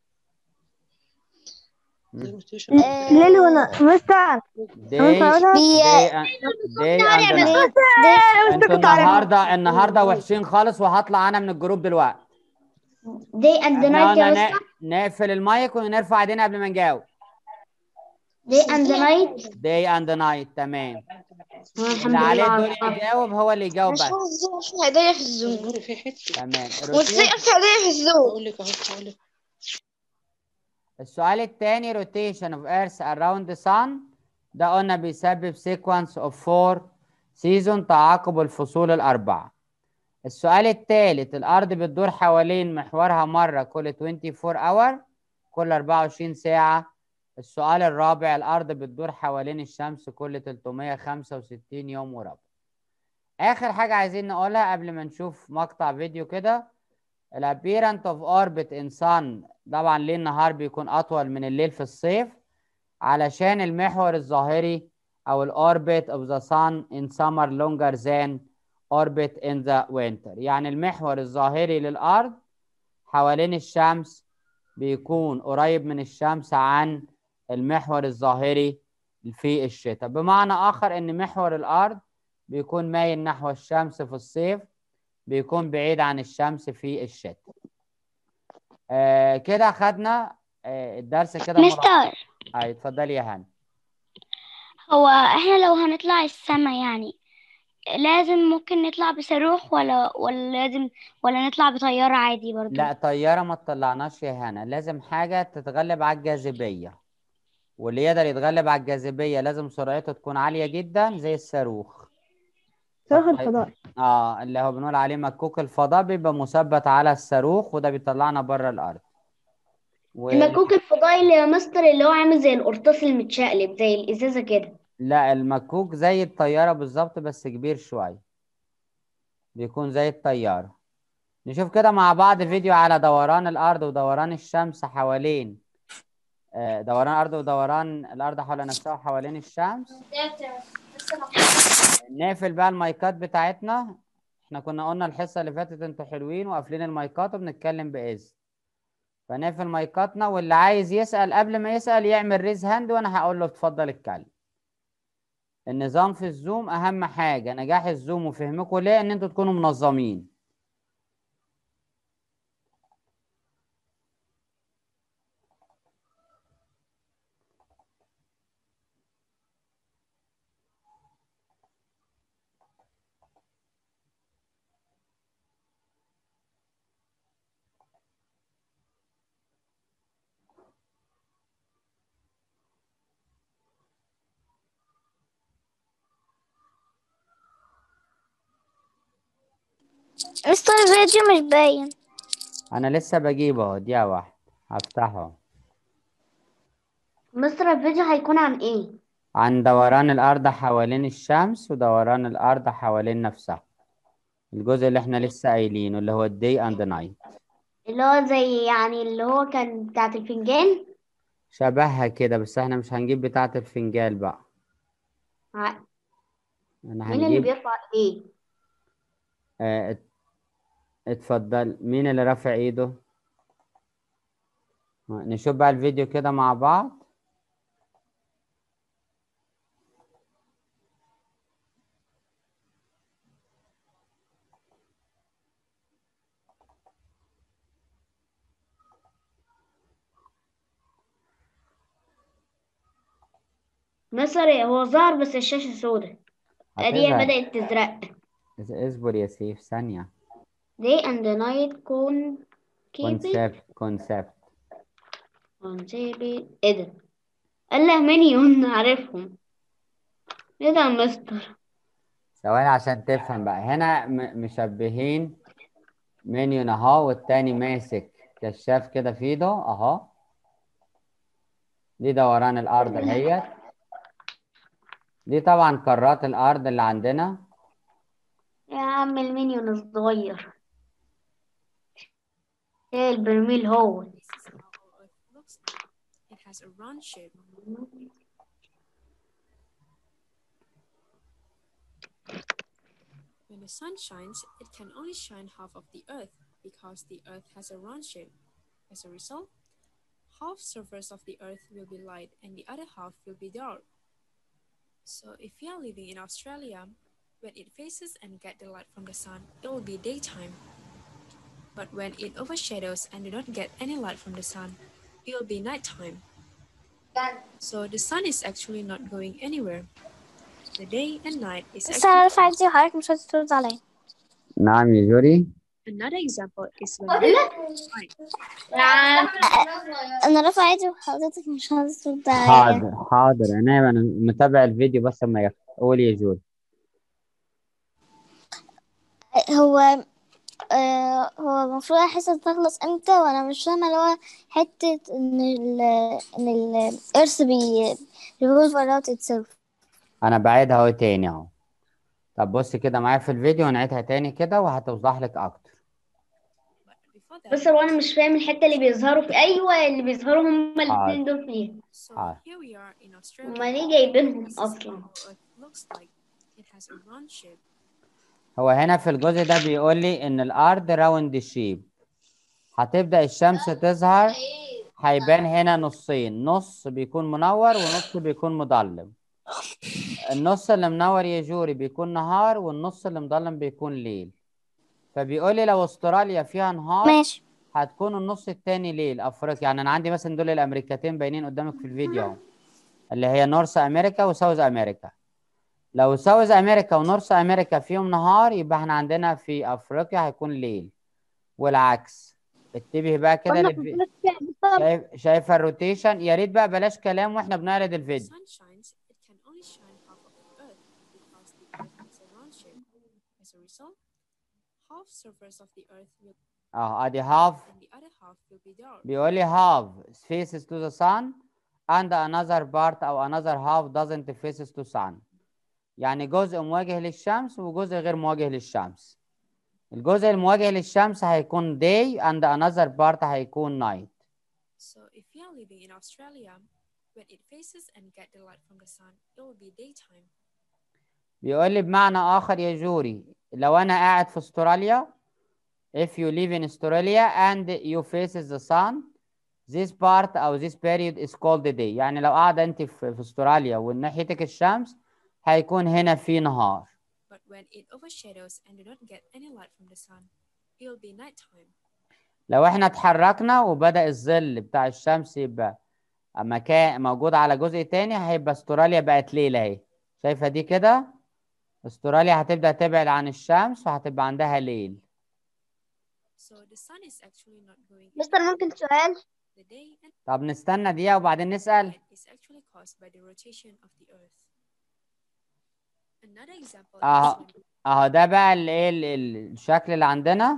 ليلي وانا مستر دي بي دي دي انتوا النهارده النهارده وحشين خالص وهطلع انا من الجروب دلوقتي day and احنا night يا قلنا مستر ن- نقفل المايك ونرفع ايدينا قبل ما نجاوب day and night day and night تمام آه، الحمد اللي عليه لله الدور يجاوب هو اللي يجاوب بس في هدايا في الزوم تمام وازاي روتين- في هدايا في الزوم اقول لك اهو هقول لك السؤال الثاني rotation of earth around the sun ده قلنا بيسبب sequence of four season تعاقب الفصول الأربعة السؤال الثالث الأرض بتدور حوالين محورها مرة كل 24 hour كل 24 ساعة السؤال الرابع الأرض بتدور حوالين الشمس كل 365 يوم وربع آخر حاجة عايزين نقولها قبل ما نشوف مقطع فيديو كده الابيرنت اوف اوربت ان سان طبعا ليه النهار بيكون اطول من الليل في الصيف علشان المحور الظاهري او الاوربت اوف ذا سان ان سمر لونجر ذان اوربت ان ذا وينتر يعني المحور الظاهري للارض حوالين الشمس بيكون قريب من الشمس عن المحور الظاهري في الشتاء بمعنى اخر ان محور الارض بيكون مايل نحو الشمس في الصيف بيكون بعيد عن الشمس في الشتاء آه كده خدنا آه الدرس كده ملخص. مستر اي اتفضلي يا هاني هو احنا لو هنطلع السما يعني لازم ممكن نطلع بصاروخ ولا ولا لازم ولا نطلع بطيارة عادي برضو لا طيارة ما تطلعناش يا هنا لازم حاجة تتغلب على الجاذبية واللي يقدر يتغلب على الجاذبية لازم سرعته تكون عالية جدا زي الصاروخ صاروخ طيب. الفضاء اه اللي هو بنقول عليه مكوك الفضاء بيبقى مثبت على الصاروخ وده بيطلعنا بره الأرض و... المكوك الفضائي اللي يا مستر اللي هو عامل زي القرطاس المتشقلب زي الازازه كده لا المكوك زي الطيارة بالظبط بس كبير شوية بيكون زي الطيارة نشوف كده مع بعض فيديو على دوران الأرض ودوران الشمس حوالين آه، دوران الأرض ودوران الأرض حول نفسها وحوالين الشمس نقفل بقى المايكات بتاعتنا احنا كنا قلنا الحصة اللي فاتت انتوا حلوين وقافلين المايكات وبنتكلم بإذن فنقفل مايكاتنا واللي عايز يسأل قبل ما يسأل يعمل ريز هاند وأنا هقول له اتفضل اتكلم النظام في الزوم اهم حاجه نجاح الزوم وفهمكم ليه ان انتوا تكونوا منظمين مستر الفيديو مش باين انا لسه بجيبه اهو دقيقه واحده هفتحه مستر الفيديو هيكون عن ايه عن دوران الارض حوالين الشمس ودوران الارض حوالين نفسها الجزء اللي احنا لسه قايلينه اللي هو الدي اند نايت اللي هو زي يعني اللي هو كان بتاعت الفنجان شبهها كده بس احنا مش هنجيب بتاعه الفنجال بقى ع- انا مين اللي هنجيب بيرفع ايه آه، ات- اتفضل مين اللي رافع ايده نشوف بقى الفيديو كده مع بعض مصر هو ظهر بس الشاشة سوداء ادي هتظهر بدأت تزرق اس- اصبر يا سيف ثانية day and night كون keep it كونسبت كونسبت on TV. ايه ده قال له مليون عارفهم ايه ده يا مستر ثواني عشان تفهم بقى هنا م- مشبهين منيون اهو والتاني ماسك كشاف كده في ايده اهو دي دوران الارض اهيت دي طبعا قارات الارض اللي عندنا يا عم المنيون الصغير ايه البرميل هو This is how our Earth looks like. It has a round shape. When the sun shines, it can only shine half of the Earth because the Earth has a round shape. As a result, half surface of the Earth will be light and the other half will be dark. So if you are living in Australia, when it faces and get the light from the sun, it will be daytime. But when it overshadows and do not get any light from the sun, it will be nighttime. So the sun is actually not going anywhere. The day and night is بس انا actually رافعة ايدي وحضرتك مش عايز ترد عليا نعم يا جوري another example is when the نعم انا رافعة ايدي وحضرتك مش عايز ترد عليا حاضر حاضر انا انا متابع الفيديو بس اما يخ- قول يا جوري هو آه هو المفروض الحصة تخلص امتى وانا مش فاهمة اللي هو حتة ان ال ان الارث بي revolve around itself انا بعيدها اهو تاني اهو طب بص كده معايا في الفيديو ونعيدها تاني كده وهتوضح لك اكتر but before that, بس هو انا مش فاهم الحتة اللي بيظهروا في ايوه اللي بيظهروا هما الاتنين دول فيها so Ah. here we are in Australia. هما ليه جايبينهم This is how اصلا our Earth looks like. It has a round shape. هو هنا في الجزء ده بيقول لي ان الارض راوند شيب هتبدأ الشمس تظهر هيبان هنا نصين نص بيكون منور ونص بيكون مظلم النص اللي منور يا جوري بيكون نهار والنص اللي مظلم بيكون ليل فبيقول لي لو استراليا فيها نهار ماشي هتكون النص التاني ليل افريقيا يعني انا عندي مثلا دول الامريكتين باينين قدامك في الفيديو اهو اللي هي نورث امريكا وساوث امريكا لو ساوث امريكا ونورث امريكا فيهم نهار يبقى احنا عندنا في افريقيا هيكون ليل والعكس انتبه بقى كده للفي... شايف شايفه الروتيشن يا ريت بقى بلاش كلام واحنا بنعرض When the الفيديو sun shines, it can only shine half of the Earth because the Earth has a round shape. As a result, half surface of the Earth will اه ادي هاف and the other half will be dark. بيقول لي half faces to the sun and another part او another half doesn't faces to sun يعني جزء مواجه للشمس وجزء غير مواجه للشمس الجزء المواجه للشمس هيكون day and another part هيكون night So if you are living in Australia, when it faces and get the light from the sun, it will be daytime. بيقول لي بمعنى آخر يا جوري لو أنا قاعد في أستراليا if you live in Australia and you faces the sun this part أو this period is called day يعني لو قاعدة أنت في, في أستراليا وناحيتك الشمس هيكون هنا في نهار But when it overshadows and do not get any light from the sun, it will be nighttime. لو احنا اتحركنا وبدأ الظل بتاع الشمس يبقى مكان موجود على جزء تاني هيبقى استراليا بقت ليلة اهي شايفة دي كده استراليا هتبدأ تبعد عن الشمس وهتبقى عندها ليل So the sun is actually not going مستر ممكن سؤال the day and طب نستنى دقيقة وبعدين نسأل night is actually caused by the rotation of the earth. Another example Ah. is when اهو ده بقى الايه ال- ال- الشكل اللي عندنا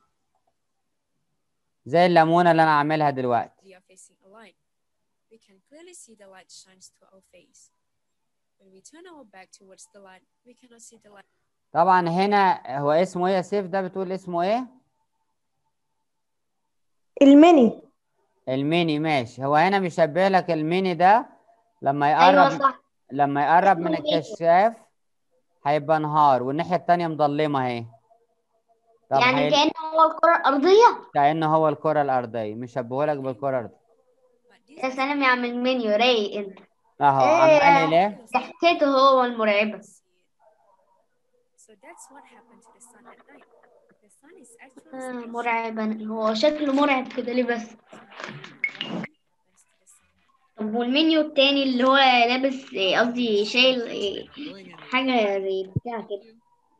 زي الليمونة اللي انا عاملها دلوقتي we are facing a light. We can clearly see the light shines to our face. When we turn our back towards the light, we cannot see the light طبعا هنا هو اسمه ايه يا سيف ده بتقول اسمه ايه الميني الميني ماشي هو هنا بيشبه لك الميني ده لما ايوه يقرب صح لما يقرب من اسمه ميني. الكشاف هيبقى نهار والناحيه التانيه مظلمه اهي طب يعني هي- كأنه هو الكرة الأرضية كأنه هو الكره الارضيه مش هبهولك بالكره الارضيه But this يا سلام يا عم المنيو رايق انت اهو إيه. عمال ليه دي حكايته هو المرعبة So that's what happened to the sun at night. The sun is actually آه spaceship. مرعبا هو شكله مرعب كده ليه بس What happens to the sun? طب والمنيو التاني اللي هو لابس إيه، قصدي شايل إيه، حاجة زي بتاع كده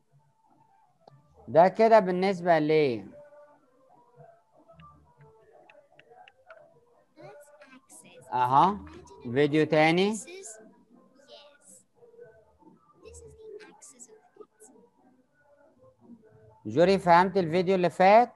ده كده بالنسبه ليه اها فيديو تاني جوري فهمت الفيديو اللي فات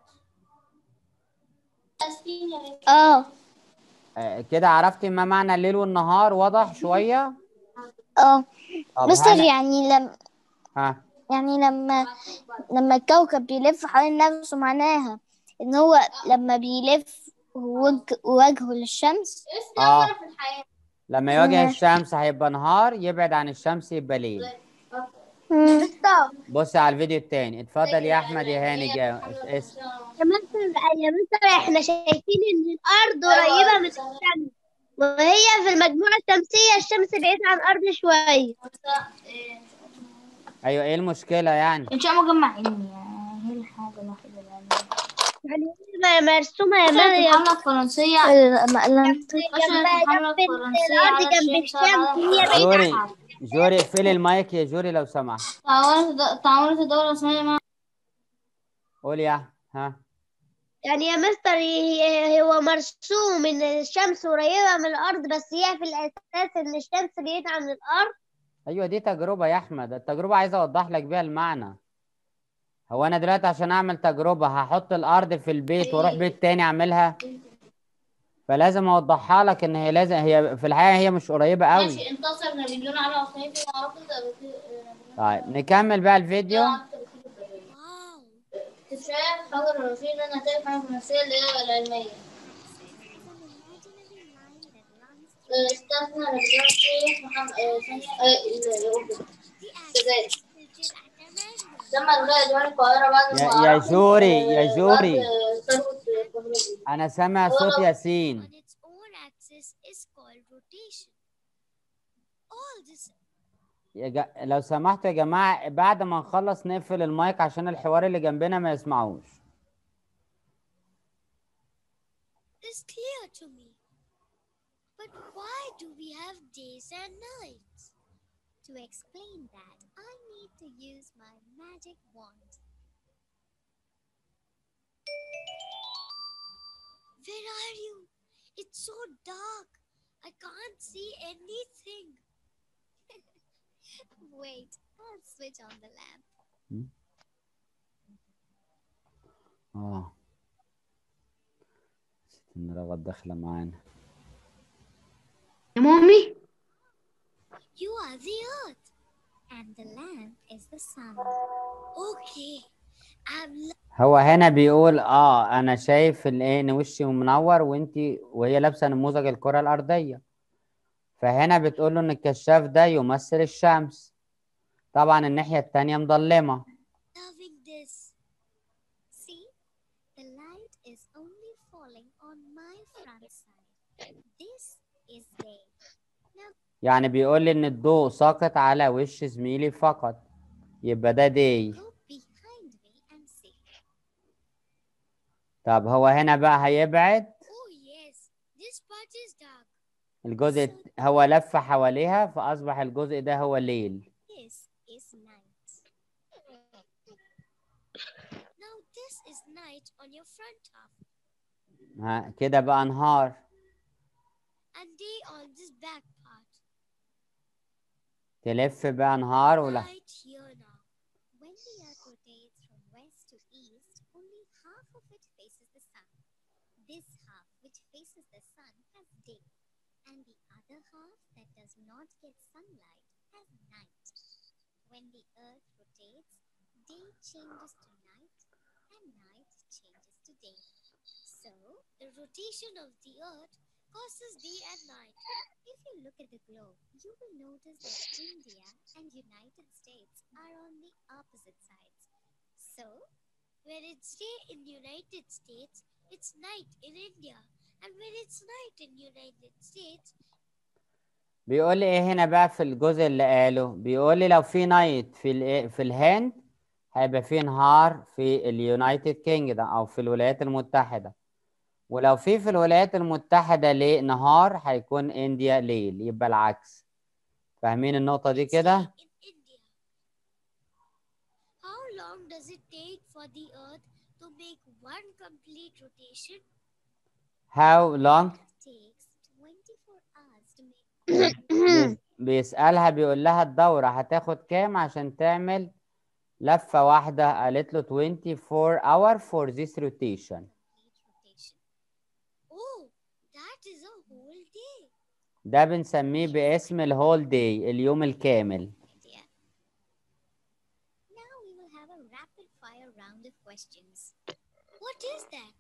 اه آه، كده عرفتي ما معنى الليل والنهار واضح شويه اه طب مستر هل- يعني لم ها يعني لما لما الكوكب بيلف حوالين نفسه معناها ان هو لما بيلف وجه وجهه للشمس اه لما يواجه تمام. الشمس هيبقى نهار يبعد عن الشمس يبقى ليل مم. بص على الفيديو التاني اتفضل يا احمد يا هاني جا اسم يا مستر يا مستر احنا شايفين ان الارض قريبة من الشمس وهي في المجموعة الشمسية الشمس بعيدة عن الارض شوية ايوه ايه المشكله يعني ان شاء الله مجمع علمي يعني هي الحاجة الوحيدة اللي يعني مرسومة يا عندي مريم الحملة الفرنسية لما لما فشلت الحملة الفرنسية الارض على جنب الشمس الشمس هي بعيدة جوري عنها جوري اقفلي المايك يا جوري لو سمحت تعاونت تعاونت الدولة العثمانية مع قول يا أحمد. ها يعني يا مستر هي- هو مرسوم ان الشمس قريبة من الارض بس هي في الاساس ان الشمس بعيدة عن الارض ايوه دي تجربه يا احمد التجربه عايز اوضح لك بيها المعنى هو انا دلوقتي عشان اعمل تجربه هحط الارض في البيت واروح بيت تاني اعملها فلازم اوضحها لك ان هي لازم هي في الحقيقه هي مش قريبه قوي ماشي انتصر نابليون على عثمانية المعركة طيب نكمل بقى الفيديو اكتشاف حجر الرصيد النتائج الحملة الفرنسية اللي هي العلمية استثنى نابليون في محمد آه، ثانية آه، الأردن الجزائر تم إلغاء ديوان القاهرة بعد يا- ما يا عرفت، جوري، آه، يا جوري. بعد ثروة الكهرباء. انا سامع صوت ياسين on its own axis is called rotation. All this يا جا... لو سمحتوا يا جماعه بعد ما نخلص نقفل المايك عشان الحوار اللي جنبنا ما يسمعوش is clear to me. But why do we have days and nights? To explain that, I need to use my magic wand. Where are you? It's so dark. I can't see anything. Wait, I'll switch on the lamp. اه نسيت ان رغد داخله معانا يا مامي You are the earth, and the lamp is the sun. Okay, I'm هو هنا بيقول اه انا شايف الايه ان وشي منور وانتي وهي لابسه نموذج الكره الارضيه فهنا بتقول له ان الكشاف ده يمثل الشمس طبعا الناحيه التانيه مظلمه loving this. See, the light is only falling on my front side. This is day. يعني بيقول لي ان الضوء ساقط على وش زميلي فقط يبقى ده دي Go behind me and see. طب هو هنا بقى هيبعد Oh yes, this part is dark. الجزء الت- هو لف حواليها فاصبح الجزء ده هو ليل This is night. Now this is night on your front half ها كده بقى نهار and day on this back part. تلف بقى نهار ولا Right here now. When the earth rotates from west to east, only half of it faces the sun. This half, which faces the sun, has day, and the other half that does not get sunlight has night. When the earth rotates, day changes to night, and night changes to day. So, the rotation of the earth causes day and night. If you look at the globe, you will notice that India and United States are on the opposite sides. So, When it's day in United States, it's night in India. And when it's night in United States, بيقول لي ايه هنا بقى في الجزء اللي قاله بيقول لي لو في نايت في ال- في الهند هيبقى في نهار في اليونايتد كينجدم او في الولايات المتحدة ولو في في الولايات المتحدة ليه نهار هيكون انديا ليل يبقى العكس فاهمين النقطة دي it's كده day in India. How long does it take for the Earth to make one complete rotation? how long takes 24 hours to make بيس- بيسألها بيقول لها الدورة هتاخد كام عشان تعمل لفة واحدة قالت له 24 hour for this rotation complete rotation. Oh, that is a whole day. ده بنسميه باسم الهول داي اليوم الكامل India. Now we will have a rapid fire round of questions. What is that?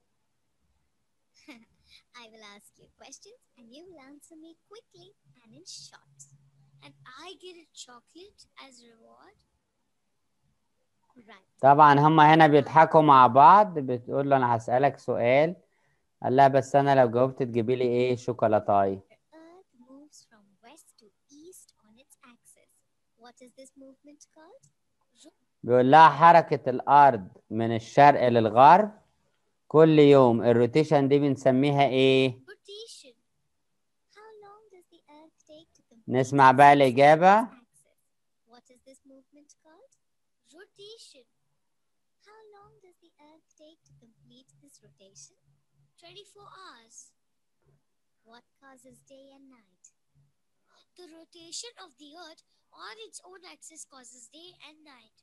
I will ask you questions and you will answer me quickly and in short. And I get a chocolate as reward? Right. طبعا هما هنا بيضحكوا مع بعض بتقول له انا هسألك سؤال قال لها بس انا لو جاوبت تجيبي لي ايه شوكولاتاي The Earth moves from west to east on its axis. What is this movement called? بيقول لها حركة الارض من الشرق للغرب كل يوم الروتيشن دي بنسميها ايه Rotation. How long does the Earth take to complete نسمع its بقى axis on its الإجابة. axis? What is this movement called? Rotation. How long does the Earth take to complete this rotation? 24 hours. What causes day and night? The rotation of the Earth on its own axis causes day and night.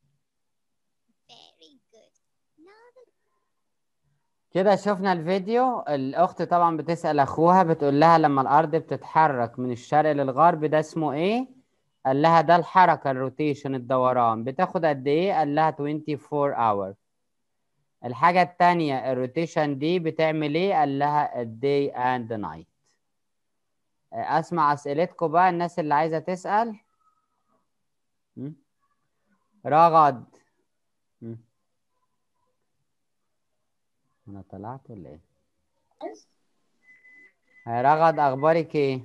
Very good. Now the كده شفنا الفيديو الأخت طبعا بتسأل أخوها بتقول لها لما الأرض بتتحرك من الشرق للغرب ده اسمه إيه؟ قال لها ده الحركة الروتيشن الدوران بتاخد قد إيه؟ قال لها 24 hour الحاجة التانية الروتيشن دي بتعمل إيه؟ قال لها الداي أند نايت أسمع أسئلتكم بقى الناس اللي عايزة تسأل م? رغد م? أنا طلعت ولا إيه؟ يا رغد أخبارك إيه؟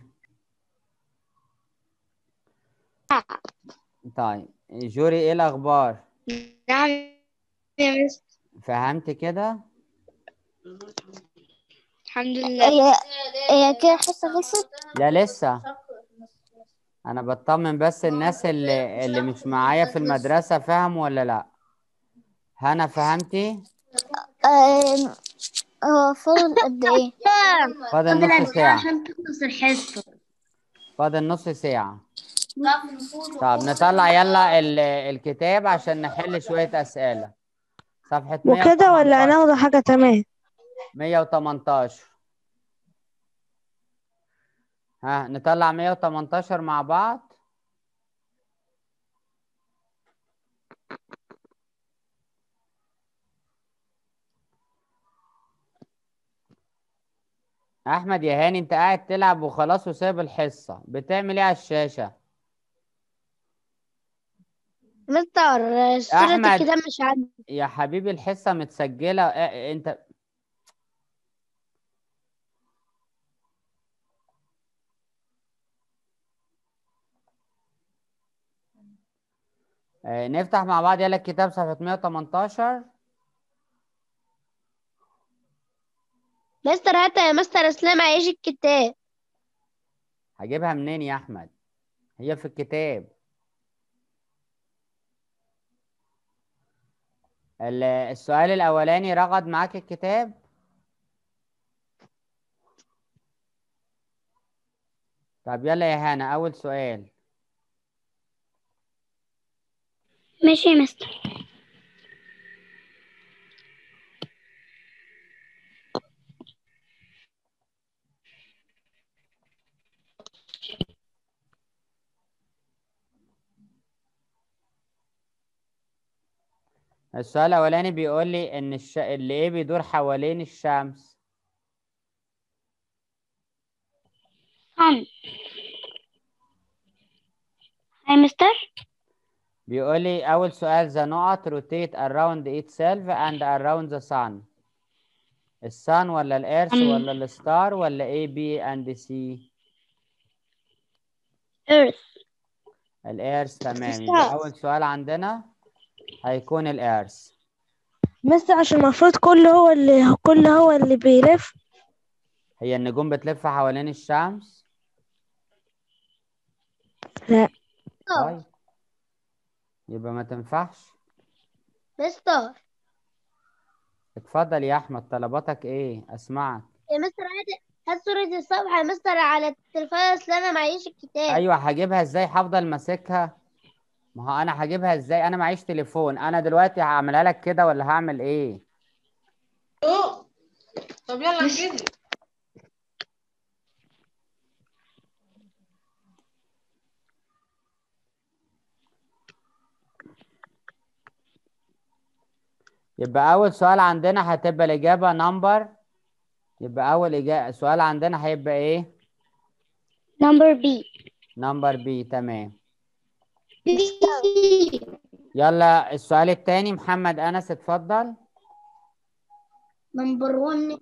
طيب جوري إيه الأخبار؟ نعم يا مس فهمت كده؟ الحمد لله هي هي كده حصة خلصت لا لسه أنا بطمن بس الناس اللي اللي مش معايا في المدرسة فهموا ولا لأ؟ هنا فهمتي؟ آم، هو فاضل قد ايه فاضل نص ساعة عشان تخلص الحصة فاضل نص ساعة طب نطلع يلا ال- الكتاب عشان نحل شوية أسئلة صفحة وكده ولا 118 هناخد حاجة تمام 118 ها نطلع 118 مع بعض احمد يا هاني انت قاعد تلعب وخلاص وسايب الحصة بتعمل ايه على الشاشة مستر صورة أحمد. الكتاب مش عندي يا حبيبي الحصة متسجلة اه، انت اه، نفتح مع بعض يلا الكتاب صفحة 118 مستر هات يا مستر اسلام عيش الكتاب هجيبها منين يا احمد هي في الكتاب ال- السؤال الاولاني رغد معاك الكتاب طب يلا يا هانا اول سؤال ماشي يا مستر السؤال الاولاني بيقول لي ان الش... اللي ايه بيدور حوالين الشمس هم بيقول لي أول سؤال the نقط rotate around itself and around the sun السان ولا الإيرث أم. ولا الستار ولا A B and C earth الإيرث تمام يبقى Stars. أول سؤال عندنا هيكون الإيرث مستر عشان المفروض كل هو اللي كل هو اللي بيلف هي النجوم بتلف حوالين الشمس لا طيب يبقى ما تنفعش مستر اتفضل يا أحمد طلباتك إيه أسمعك يا مستر عادي هات صورة الصبح يا مستر على التليفون اصل انا معيش الكتاب ايوه هجيبها ازاي هفضل ماسكها ما هو انا هجيبها ازاي انا معيش تليفون انا دلوقتي هعملها لك كده ولا هعمل ايه طب يلا انجزي يبقى اول سؤال عندنا هتبقى الاجابه نمبر يبقى اول إجابة سؤال عندنا هيبقى ايه نمبر بي نمبر بي تمام يلا السؤال التاني محمد انس اتفضل نمبر 1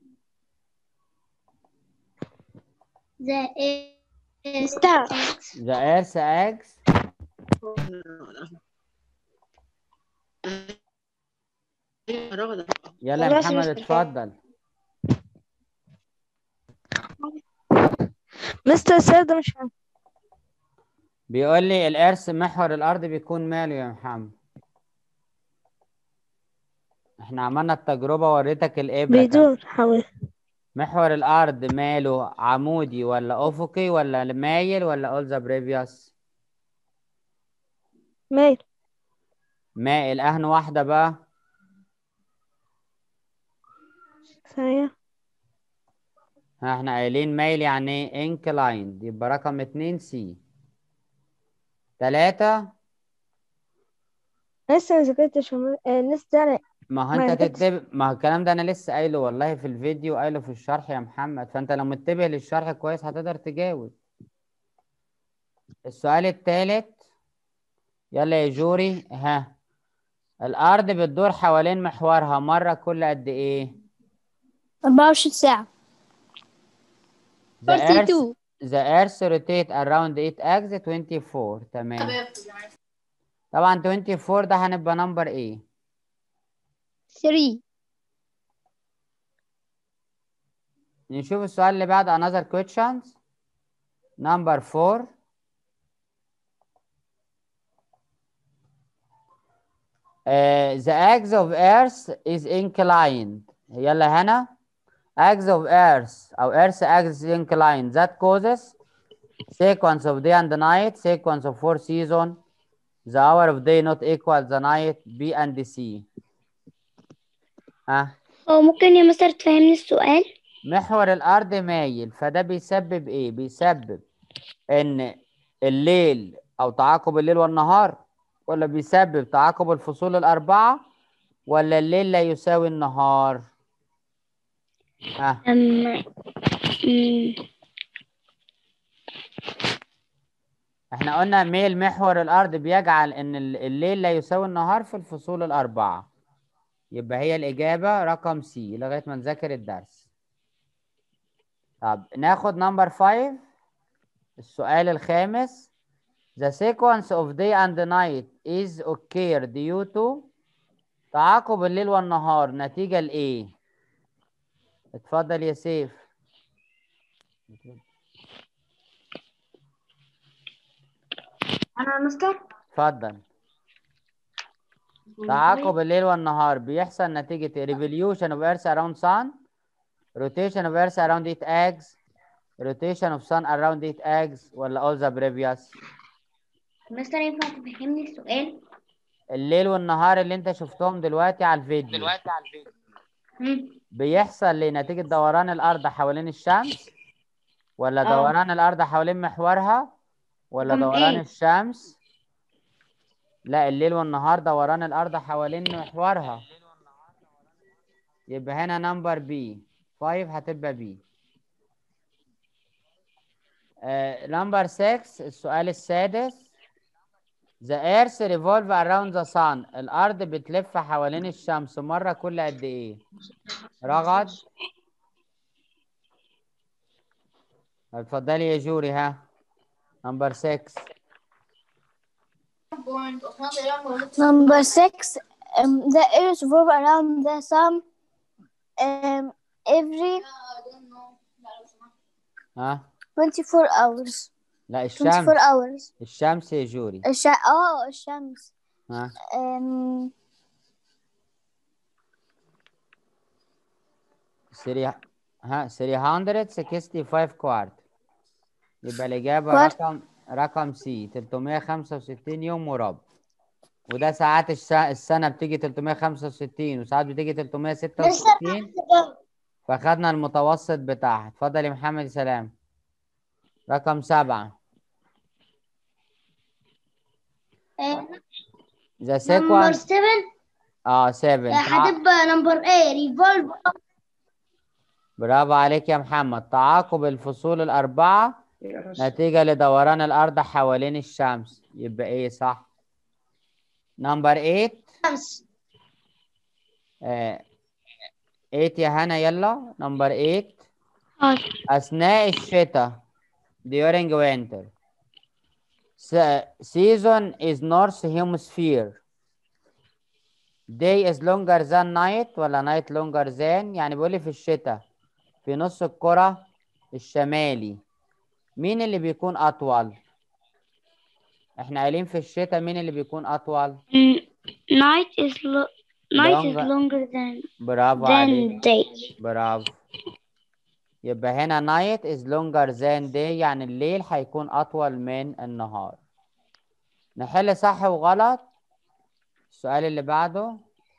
ذا ستار the earth eggs رغدة يلا يا خلاص محمد مستر. اتفضل مستر السؤال ده مش فاهم بيقول لي الارث محور الارض بيكون ماله يا محمد احنا عملنا التجربه وريتك الابره كان بيدور حوالي محور الارض ماله عمودي ولا افقي ولا مايل ولا اول ذا بريفيوس مايل مائل اهن واحده بقى ثانية ها احنا قايلين مايل يعني ايه انكلايند يبقى رقم اتنين سي تلاتة لسه ما ذاكرتش هم- آه، لسه أنا ما هو ما انت ذاكرتش. تتبع ما هو الكلام ده انا لسه قايله والله في الفيديو قايله في الشرح يا محمد فانت لو متبع للشرح كويس هتقدر تجاوب السؤال التالت يلا يا جوري ها الارض بتدور حوالين محورها مرة كل قد ايه 24 ساعة The earth 42 the earth rotate around its axis 24 تمام طبعا 24 ده هنبقى نمبر ايه 3 نشوف السؤال اللي بعد another questions number 4 Uh, the axis of earth is inclined يلا هنا axis of earth أو earth axis is inclined that causes sequence of day and night sequence of four season the hour of day not equal the night B and C ها هو ممكن يا مستر تفهمني السؤال محور الأرض مايل فده بيسبب إيه؟ بيسبب إن الليل أو تعاقب الليل والنهار ولا بيسبب تعاقب الفصول الأربعة ولا الليل لا يساوي النهار؟ ها أم... أم... إحنا قلنا ميل محور الأرض بيجعل إن ال- الليل لا يساوي النهار في الفصول الأربعة يبقى هي الإجابة رقم سي لغاية ما نذاكر الدرس طب ناخد نمبر 5 السؤال الخامس The sequence of day and night is occurred due to تعاقب الليل والنهار نتيجة لإيه؟ اتفضل يا سيف أنا يا مستر اتفضل تعاقب الليل والنهار بيحصل نتيجة revolution of earth around sun rotation of earth around its axis rotation of sun around its axis ولا all the previous مستر ينفع تفهمني السؤال؟ الليل والنهار اللي انت شفتهم دلوقتي على الفيديو دلوقتي على الفيديو مم. بيحصل لنتيجة دوران الأرض حوالين الشمس ولا آه. دوران الأرض حوالين محورها ولا أم دوران إيه؟ الشمس لا الليل والنهار دوران الأرض حوالين محورها يبقى هنا نمبر بي 5 هتبقى بي نمبر 6 السؤال السادس The earth revolve around the sun الأرض بتلف حوالين الشمس مرة كل قد إيه؟ رغد اتفضلي يا جوري ها نمبر 6 بوينت اصلا تقريبا Number six, um, the earth revolve around the sun um, every ها 24 hours. لا 24 الشمس hours. الشمس يا جوري الش... اه الشمس ها um, سري ها 365 كوارت يبقى الإجابة كوارت. رقم رقم سي 365 يوم مربع وده ساعات الش... السنة بتيجي 365 وساعات بتيجي 366 فخدنا المتوسط بتاعها اتفضل يا محمد سلام رقم سبعة ذا نمبر سيكونس 7 اه 7 هتبقى نمبر 8 ريفولف برافو عليك يا محمد تعاقب الفصول الأربعة نتيجة لدوران الأرض حوالين الشمس يبقى إيه صح؟ نمبر 8 خمس آه 8 يا هنا يلا نمبر 8 حاضر. أثناء الشتاء during winter Se- season is north hemisphere day is longer than night ولا night longer than يعني بيقول لي في الشتاء في نص الكرة الشمالي مين اللي بيكون أطول؟ احنا قايلين في الشتاء مين اللي بيكون أطول؟ night is lo- night is Longer. longer than برافو عليك than day. برافو يبقى هنا night is longer than day يعني الليل هيكون أطول من النهار نحل صح وغلط السؤال اللي بعده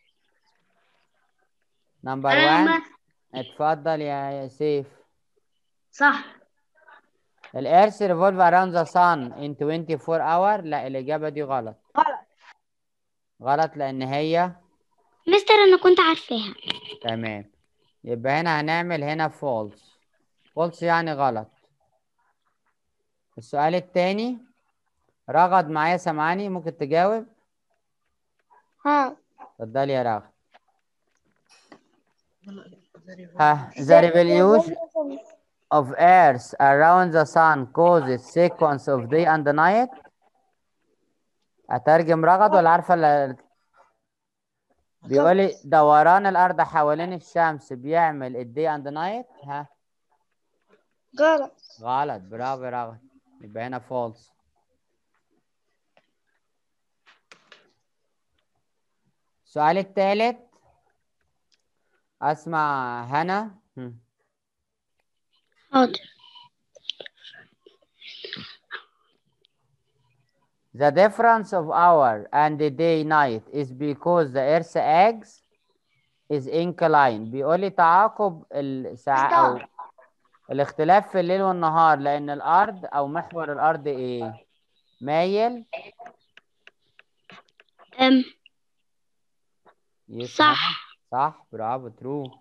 نمبر 1 اتفضل يا يا سيف صح الارث revolve around the sun in 24 hour لا الإجابة دي غلط غلط. غلط لأن هي مستر انا كنت عارفاها تمام يبقى هنا هنعمل هنا false false يعني غلط السؤال التاني رغد معايا سامعاني ممكن تجاوب ها اتفضلي يا رغد ها the revolution of earth around the sun causes sequence of day and night اترجم رغد ولا عارفه ال- بيقول لي دوران الارض حوالين الشمس بيعمل الدي اند نايت ها غلط غلط برافو يا رغد يبقى هنا فولس السؤال الثالث اسمع هنا هم. حاضر The difference of hour and the day night is because the earth's axis is inclined بيقول لي تعاقب الساعة أو الاختلاف في الليل والنهار لأن الأرض أو محور الأرض إيه؟ مايل أم يسمع صح. صح برافو ترو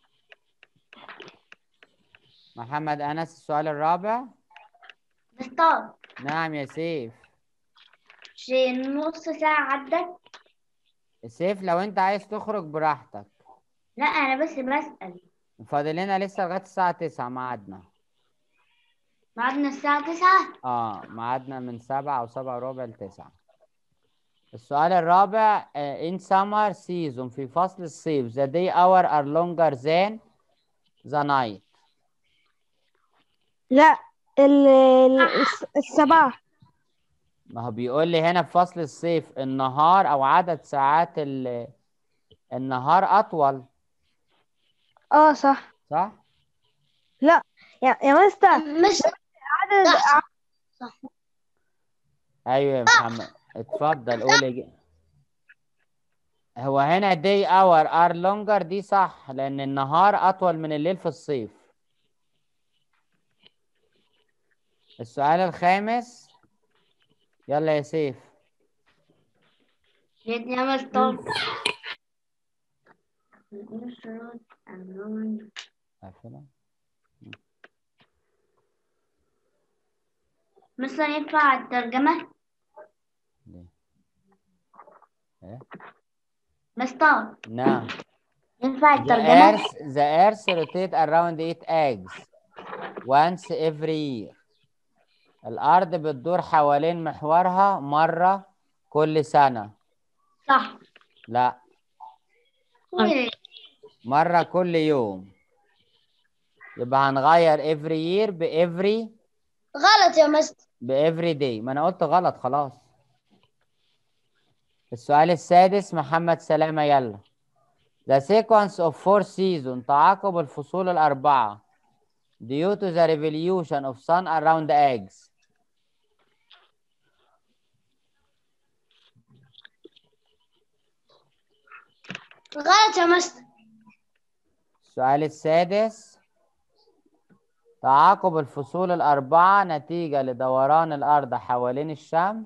محمد أنس السؤال الرابع مستر نعم يا سيف شي نص ساعة عدت سيف لو أنت عايز تخرج براحتك لا أنا بس بسأل فاضل لنا لسه لغاية الساعة 9 ميعادنا بعدنا الساعة تسعة اه ميعادنا من سبعة أو سبعة وربع لتسعة السؤال الرابع آه، in summer season في فصل الصيف the day hour are longer than the night لا ال- ال- الس- الصباح ما هو بيقول لي هنا في فصل الصيف النهار أو عدد ساعات ال- النهار أطول اه صح صح؟ لا يا يا مستر مش عدد صح. أيوة يا محمد اتفضل قول إج- هو هنا day hour are longer دي صح لأن النهار أطول من الليل في الصيف السؤال الخامس يلا يا سيف يا مستر عارفينها؟ مثلا ينفع الترجمة ليه؟ مستر نعم ينفع The الترجمة earth, the earth rotate around its eggs once every year. الأرض بتدور حوالين محورها مرة كل سنة. صح لا إيه. مرة كل يوم. يبقى هنغير every year ب every غلط يا مستر ب every day. ما أنا قلت غلط خلاص. السؤال السادس محمد سلامة يلا. The sequence of four seasons تعاقب الفصول الأربعة due to the revolution of sun around the eggs. غلط يا مستر السؤال السادس تعاقب الفصول الأربعة نتيجة لدوران الأرض حوالين الشمس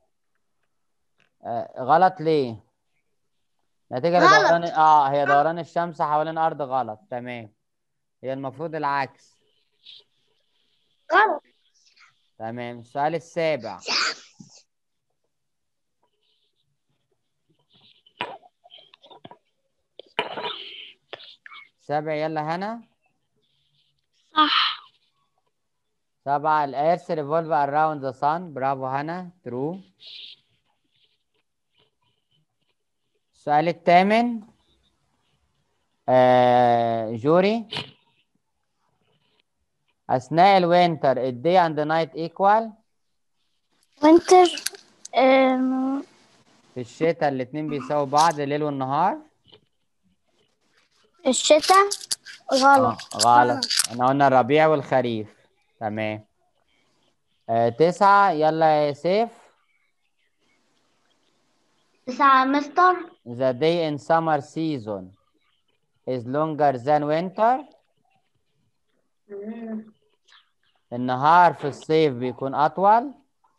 آه غلط ليه؟ نتيجة غلط. لدوران اه هي دوران الشمس حوالين الأرض غلط تمام هي المفروض العكس غلط تمام السؤال السابع سابع يلا هنا صح سبعة ال earth revolve around the sun برافو هنا true السؤال الثامن آه جوري أثناء الوينتر الدي and the night equal وينتر أم... في الشتاء الاتنين بيساووا بعض الليل والنهار الشتاء غلط آه، غلط احنا قلنا الربيع والخريف تمام آه تسعة يلا يا سيف تسعة يا مستر The day in summer season is longer than winter النهار في الصيف بيكون أطول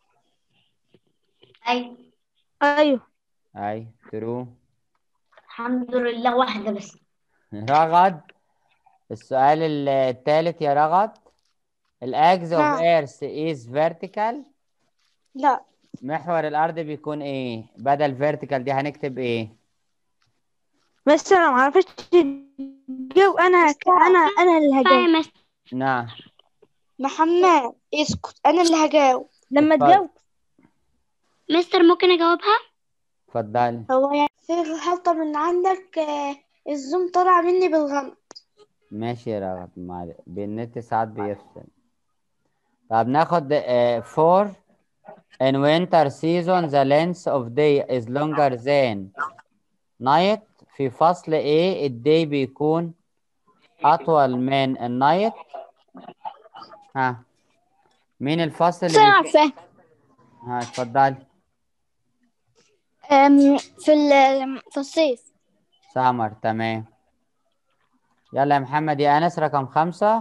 أي أيوه أي true الحمد لله واحدة بس رغد السؤال الثالث يا رغد الأكس of نعم. earth is vertical لا محور الأرض بيكون إيه بدل vertical دي هنكتب إيه بس أنا معرفتش الجو أنا أنا أنا اللي هجاوب نعم محمد اسكت أنا اللي هجاوب لما اتفضل. تجاوب مستر ممكن أجاوبها؟ اتفضلي هو يعني في غلطة من عندك آه، الزوم طلع مني بالغلط ماشي يا رغد معلش بالنت ساعات بيفصل طب ناخد uh, four in winter season the length of day is longer than night في فصل A الدي بيكون أطول من النايت ها مين الفصل اللي بيكون- عارفة ها اتفضلي أم... في ال... في الصيف سمر تمام يلا يا محمد يا أنس رقم خمسة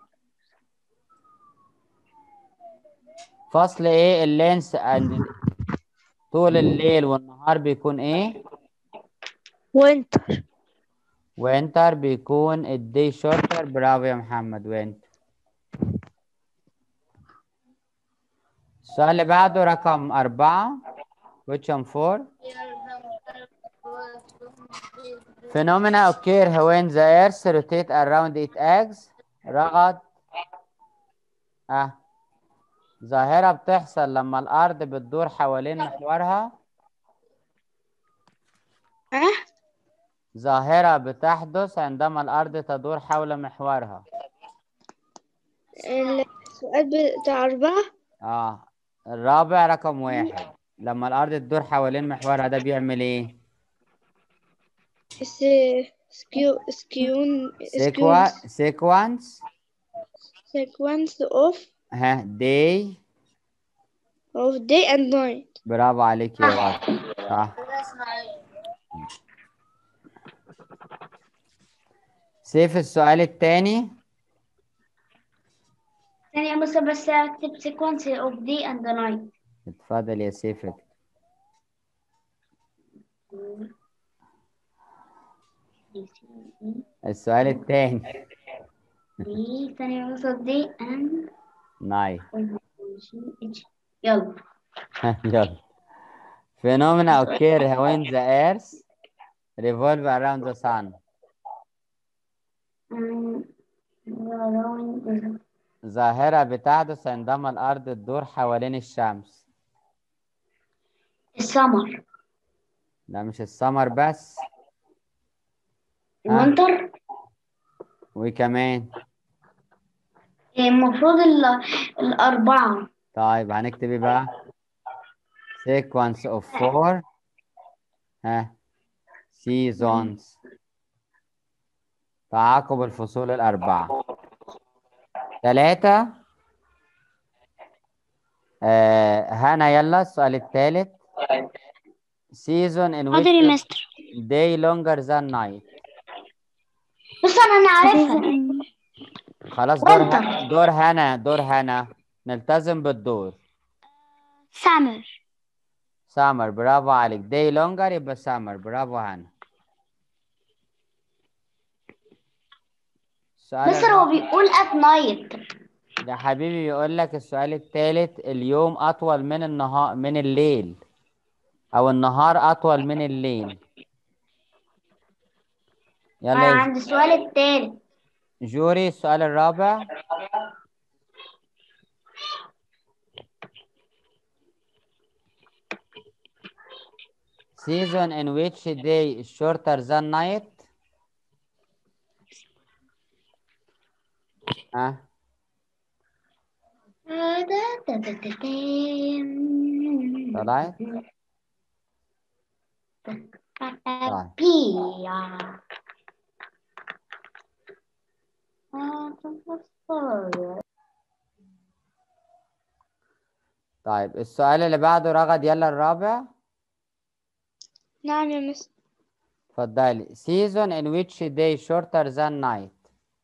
فصل ايه اللينس and طول الليل والنهار بيكون ايه وينتر وينتر بيكون الدي شورتر برافو يا محمد وينتر السؤال اللي بعده رقم أربعة question four Phenomena occur when the earth rotate around its axis رغد اه ظاهرة بتحصل لما الأرض بتدور حوالين محورها أه ظاهرة بتحدث عندما الأرض تدور حول محورها السؤال بتاع أربعة اه الرابع رقم واحد لما الأرض تدور حوالين محورها ده بيعمل ايه؟ سكيو سكيون سيكوا سيكونس sequence of ها داي of day and night برافو عليك يا غالي صح سيف السؤال التاني ثانية يا مستر بس أكتب sequence of day and night اتفضل يا سيف اكتب. السؤال التاني دي ثانية يا مستر day and نايس يلا يلا Phenomena occur when the earth revolve around the sun. مم. ظاهرة بتحدث عندما الأرض تدور حوالين الشمس. السمر ده مش السمر بس الوينتر وكمان المفروض ال- الأربعة طيب هنكتب ايه بقى؟ sequence of four ها seasons تعاقب الفصول الأربعة ثلاثة آه هنا يلا السؤال الثالث season in which حاضر يا the مستر day longer than night بص أنا أنا عارفها خلاص دور winter. دور هنا دور هنا نلتزم بالدور سامر سامر برافو عليك day longer يبقى سامر برافو هنا السؤال مستر هو بيقول at night يا حبيبي بيقول لك السؤال الثالث اليوم أطول من النهار من الليل أو النهار أطول من الليل يلا أنا يا عندي السؤال التاني جوري السؤال الرابع season in which day is shorter than night ها طلعت طيب بيا طيب السؤال اللي بعده رغد يلا الرابع نعم يا مستر اتفضلي season in which day shorter than night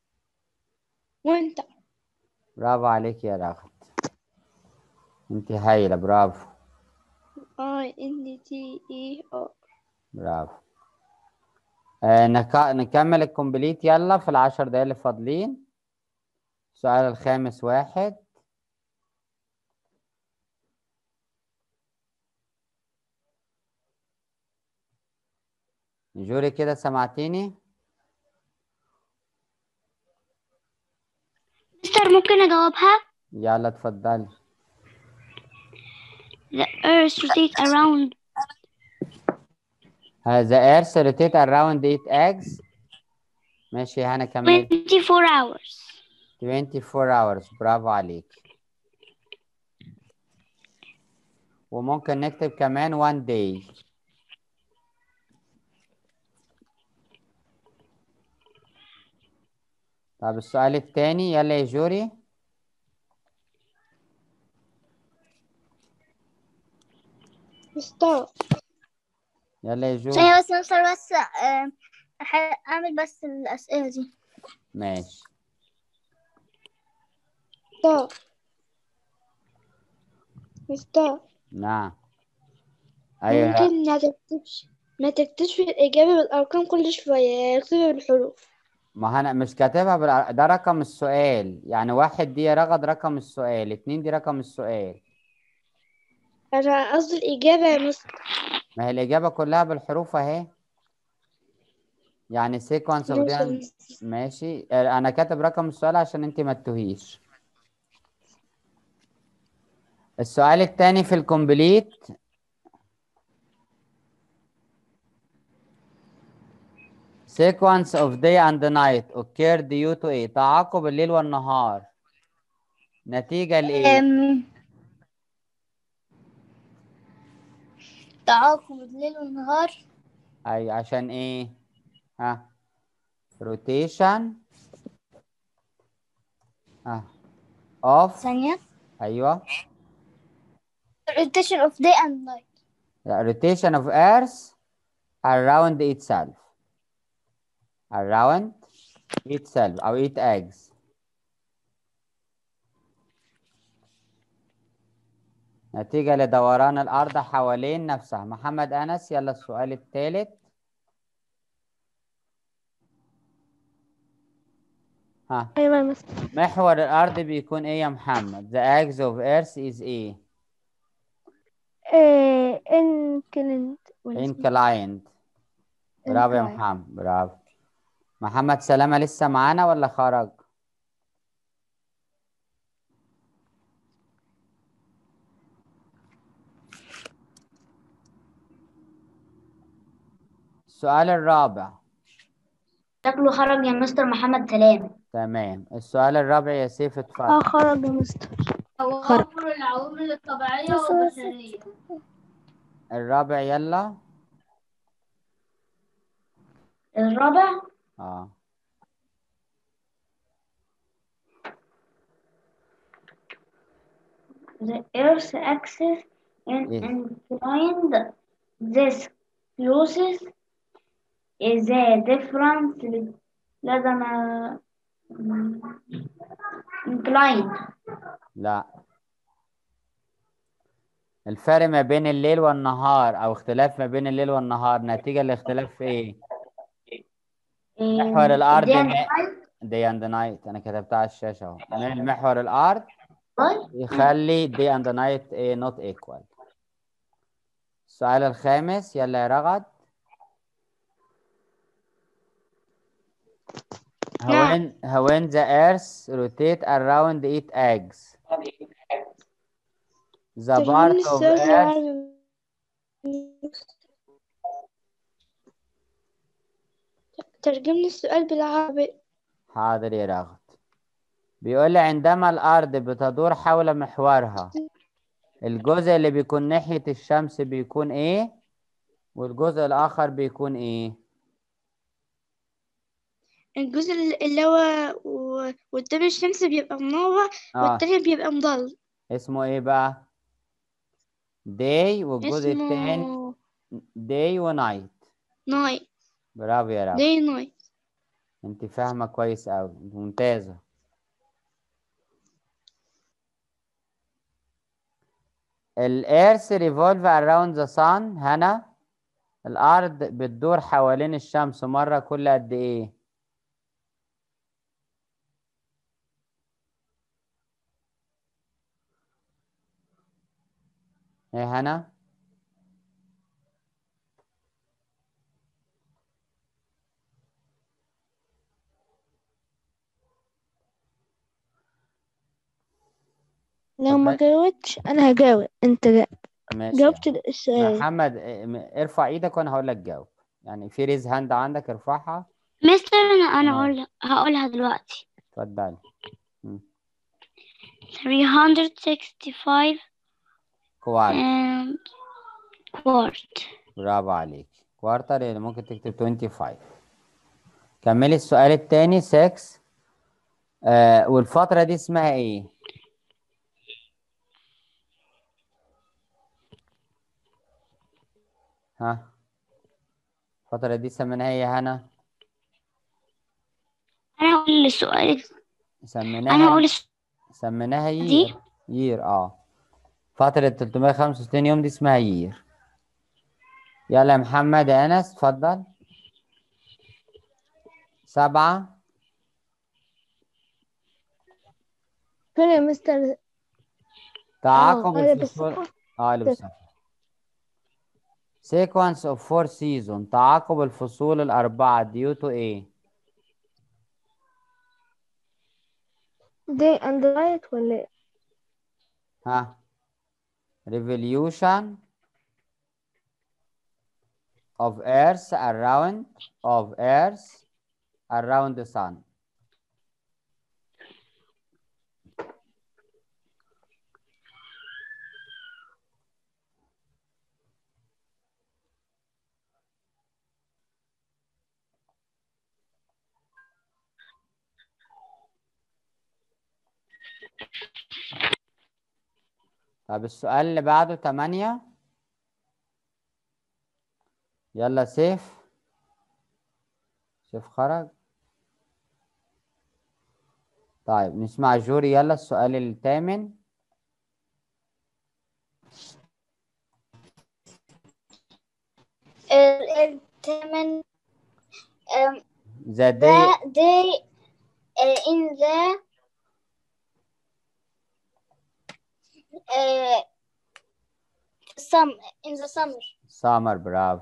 وانت برافو عليك يا رغد انت هايلة برافو اي ان تي اي او برافو آه نك... نكمل الكومبليت يلا في العشر دقايق اللي فاضلين السؤال الخامس واحد جوري كده سمعتيني مستر ممكن أجاوبها يلا اتفضلي The earth rotates around Uh, the earth rotate around eight eggs ماشي هنا كمل 24 hours 24 hours برافو عليك وممكن نكتب كمان one day طب السؤال التاني يلا يا جوري مستر يلا يا جوري ثانية بس مستر بس آه، أح- أعمل بس الأسئلة دي ماشي مستر مستر نعم ايوه ممكن ما تكتبش ما تكتبش الإجابة بالأرقام كل شوية اكتبها بالحروف ما انا مش كاتبها بالع... ده رقم السؤال يعني واحد دي رغد رقم السؤال اتنين دي رقم السؤال أنا قصدي الإجابة يا مستر ما هي الإجابة كلها بالحروف أهي يعني sequence of ماشي يا the مستر. ماشي أنا كاتب رقم السؤال عشان أنت ما تتوهيش السؤال التاني في الكومبليت sequence of day and night occur due to إيه؟ تعاقب الليل والنهار نتيجة لإيه؟ أم، تعاقب الليل والنهار أي عشان إيه؟ ها rotation ها of ثانية أيوه rotation of day and night The rotation of Earth around itself. Around itself أو it eggs. نتيجة لدوران الأرض حوالين نفسها. محمد أنس يلا السؤال الثالث. ها أيوة يا مستر محور الأرض بيكون إيه يا محمد؟ The axis of Earth is إيه؟ آه، انكلنت ولا اسمه inclined برافو يا inclined. محمد برافو محمد سلامة لسه معانا ولا خرج السؤال الرابع شكله خرج يا مستر محمد سلام تمام السؤال الرابع يا سيف اه اتفضل خرج يا مستر توافر العوامل الطبيعية والبشرية الرابع يلا الرابع اه the earth axis is إيه. inclined this closest is the difference لازم inclined لا الفرق ما بين الليل والنهار او اختلاف ما بين الليل والنهار نتيجة لاختلاف في ايه محور الارض دي ما- day and night انا كتبتها على الشاشة اهو من محور الارض يخلي day and night ايه not equal السؤال الخامس يلا يا رغد when when the earth rotate around its axis the part ترجمني of السؤال earth بالعربي ترجمني السؤال بالعربي حاضر يا رغد بيقول لي عندما الأرض بتدور حول محورها الجزء اللي بيكون ناحية الشمس بيكون إيه والجزء الآخر بيكون إيه الجزء اللي هو و- قدام الشمس بيبقى منور آه والتاني بيبقى مضل اسمه إيه بقى day والجزء التاني اسمه day ونايت نايت برافو يا رغد داي نايت انت فاهمة كويس أوي ممتازة ال Earth revolve around the sun هنا الأرض بتدور حوالين الشمس مرة كل قد إيه؟ إيه هنا؟ لو ما اتفضل. جاوبتش انا هجاوب انت جا- ماشي جاوبت السؤال محمد اه، م- ارفع ايدك وانا هقول لك جاوب يعني في ريز هاند عندك ارفعها مستر انا انا نعم. هقول هقولها دلوقتي اتفضلي 365 كوارت and quart برافو عليك كوارتر يعني ممكن تكتب 25 كملي السؤال التاني 6 آه والفترة دي اسمها ايه؟ ها الفترة دي سميناها ايه يا هنا؟ انا هقول السؤال انا سميناها هقول الس- سميناها دي يير يير اه فترة 365 يوم دي اسمها يير يلا يا محمد يا انس اتفضل سبعة فين يا مستر تعاقب اه اللي الفصول بالصفر اه اللي بالصفر sequence of four season تعاقب الفصول الأربعة due to ايه؟ day and night ولا ايه ها revolution of earth around of earth around the sun طب السؤال اللي بعده تمانية يلا سيف سيف خرج طيب نسمع جوري يلا السؤال الثامن الثامن um, the day the day uh, in the uh, some in the summer summer برافو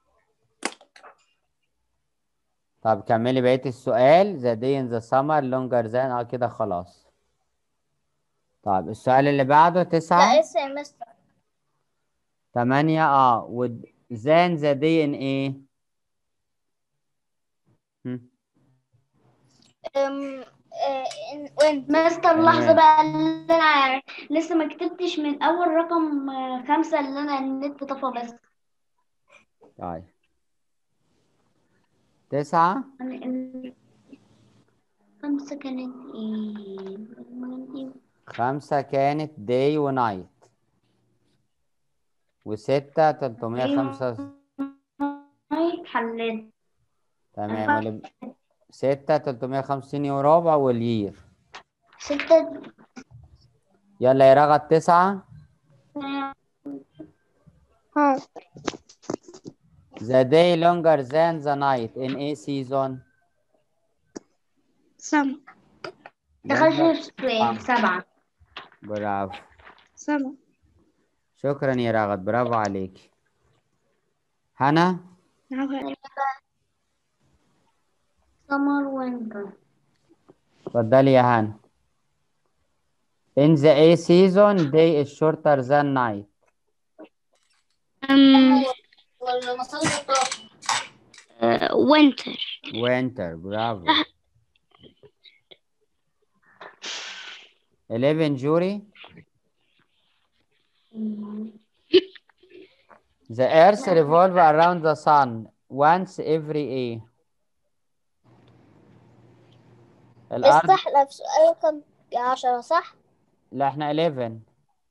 طب كملي بقية السؤال the day in the summer longer than اه كده خلاص طيب السؤال اللي بعده تسعة لا لسه يا مستر تمانية اه would than the day in ايه؟ هم؟ um, uh, in when مستر لحظة تمام. بقى اللي أنا لسه ما كتبتش من أول رقم آه، خمسة اللي أنا النت طفى بس طيب تسعة أنا- ال- خمسة كانت إيه؟ خمسة كانت day و night وستة تلتمية خمسة هاي حليت تمام واللي ب- ستة تلتمية خمسين وربع واليير ستة يلا يا رغد تسعة ها the day longer than the night in a season سما دخلت longer- في سبعة برافو سما شكرا يا رغد برافو عليك هنا سمر وينتر اتفضلي يا هنا in the A season day is shorter than night والمصادر الطاقة winter winter برافو 11 جوري The earth revolve around the sun once every A الأرض افتح لك سؤال رقم عشرة صح؟ لا احنا 11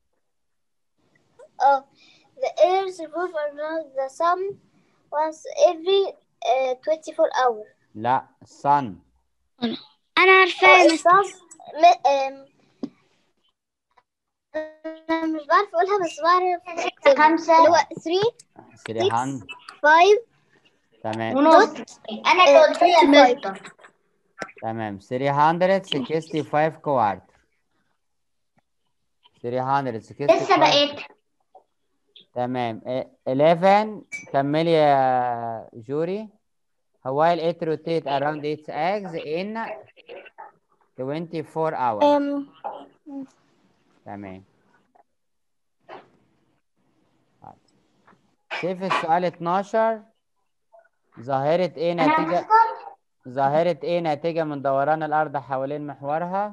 اه the earth revolves around the sun once every uh, 24 hour لا sun انا عارفاه انا مش بعرف اقولها بس بعرف اكتبها خمسة. اللي هو 3 300 5 تمام ونص أنا اللي قلت لها مستر تمام 365 كوارتر 365 لسه بقيت تمام إيه، 11 كملي يا جوري while it rotate around its axis in 24 hours um, تمام طيب. شوف السؤال 12 ظاهرة ايه أنا نتيجة مستر ظاهرة ايه ناتجة من دوران الأرض حوالين محورها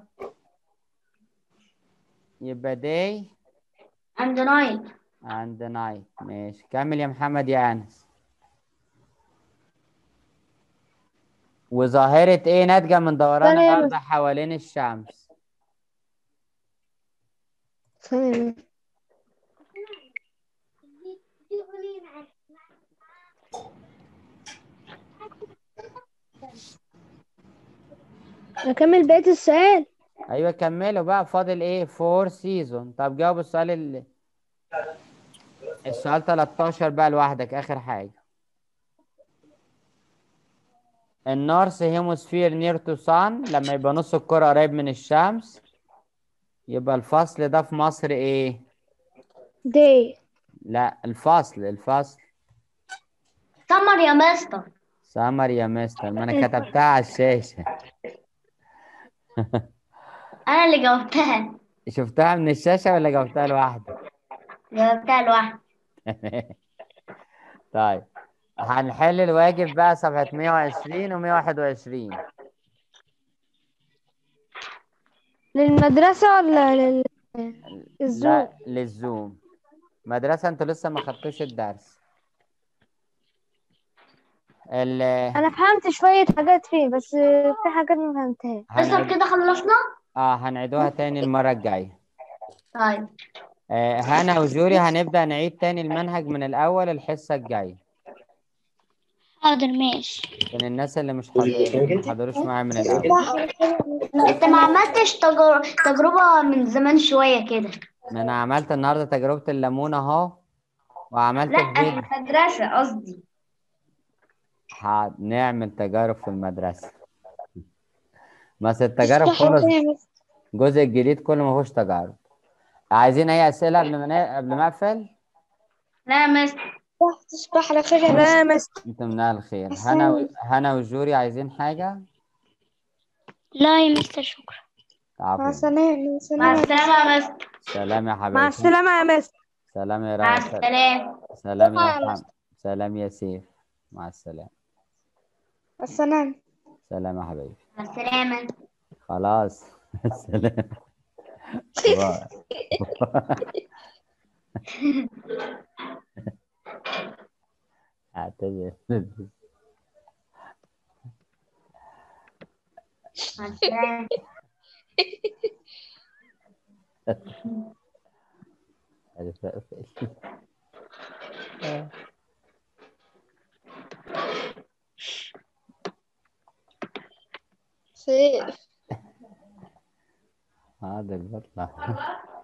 يبقى day and night and night ماشي كمل يا محمد يا أنس وظاهرة ايه ناتجة من دوران ثانية الأرض بس. حوالين الشمس ثانية أكمل بقية السؤال ايوه كملوا بقى فاضل ايه فور سيزون طب جاوب السؤال اللي السؤال 13 بقى لوحدك اخر حاجة النورث هيموسفير نير تو سان لما يبقى نص الكرة قريب من الشمس يبقى الفصل ده في مصر ايه دي لا الفصل الفصل سمر يا مستر سمر يا مستر ما انا كتبتها على الشاشة أنا اللي جاوبتها شفتها من الشاشة ولا جاوبتها لوحدك جاوبتها لوحدي طيب هنحل الواجب بقى صفحة 120 و 121 للمدرسة ولا لل الزوم لا للزوم مدرسة انتوا لسه ما خدتوش الدرس ال أنا فهمت شوية حاجات فيه بس في حاجات ما فهمتهاش مستر هنعيد... كده خلصنا اه هنعيدوها تاني المرة الجاية طيب آه هنا وجوري هنبدأ نعيد تاني المنهج من الأول الحصة الجاية حاضر ماشي عشان الناس اللي مش حاضرين ما حضروش معايا من الأول انت ما عملتش تجر... تجربة من زمان شوية كده ما أنا عملت النهاردة تجربة الليمون أهو وعملت لا في فيديو المدرسة قصدي ها- نعمل تجارب في المدرسة بس التجارب كله الجزء الجديد كله ما فيهوش تجارب عايزين أي أسئلة قبل ما ن- قبل ما أقفل لا يا مس تصبح على خير يا لا مس انت من اهل الخير هنا و... هنا والجوري عايزين حاجة لا يا مستر شكرا مع عفوا السلامة مع مع السلامة السلامة يا مس سلام يا مع حبايبي السلامة يا مس سلام يا مع رب السلامة سلام يا مع محمد سلام يا سيف مع السلامة السلام سلام يا حبايبي مع السلامة خلاص سلام باي. اعتذر مع السلامة سيف حاضر بطلع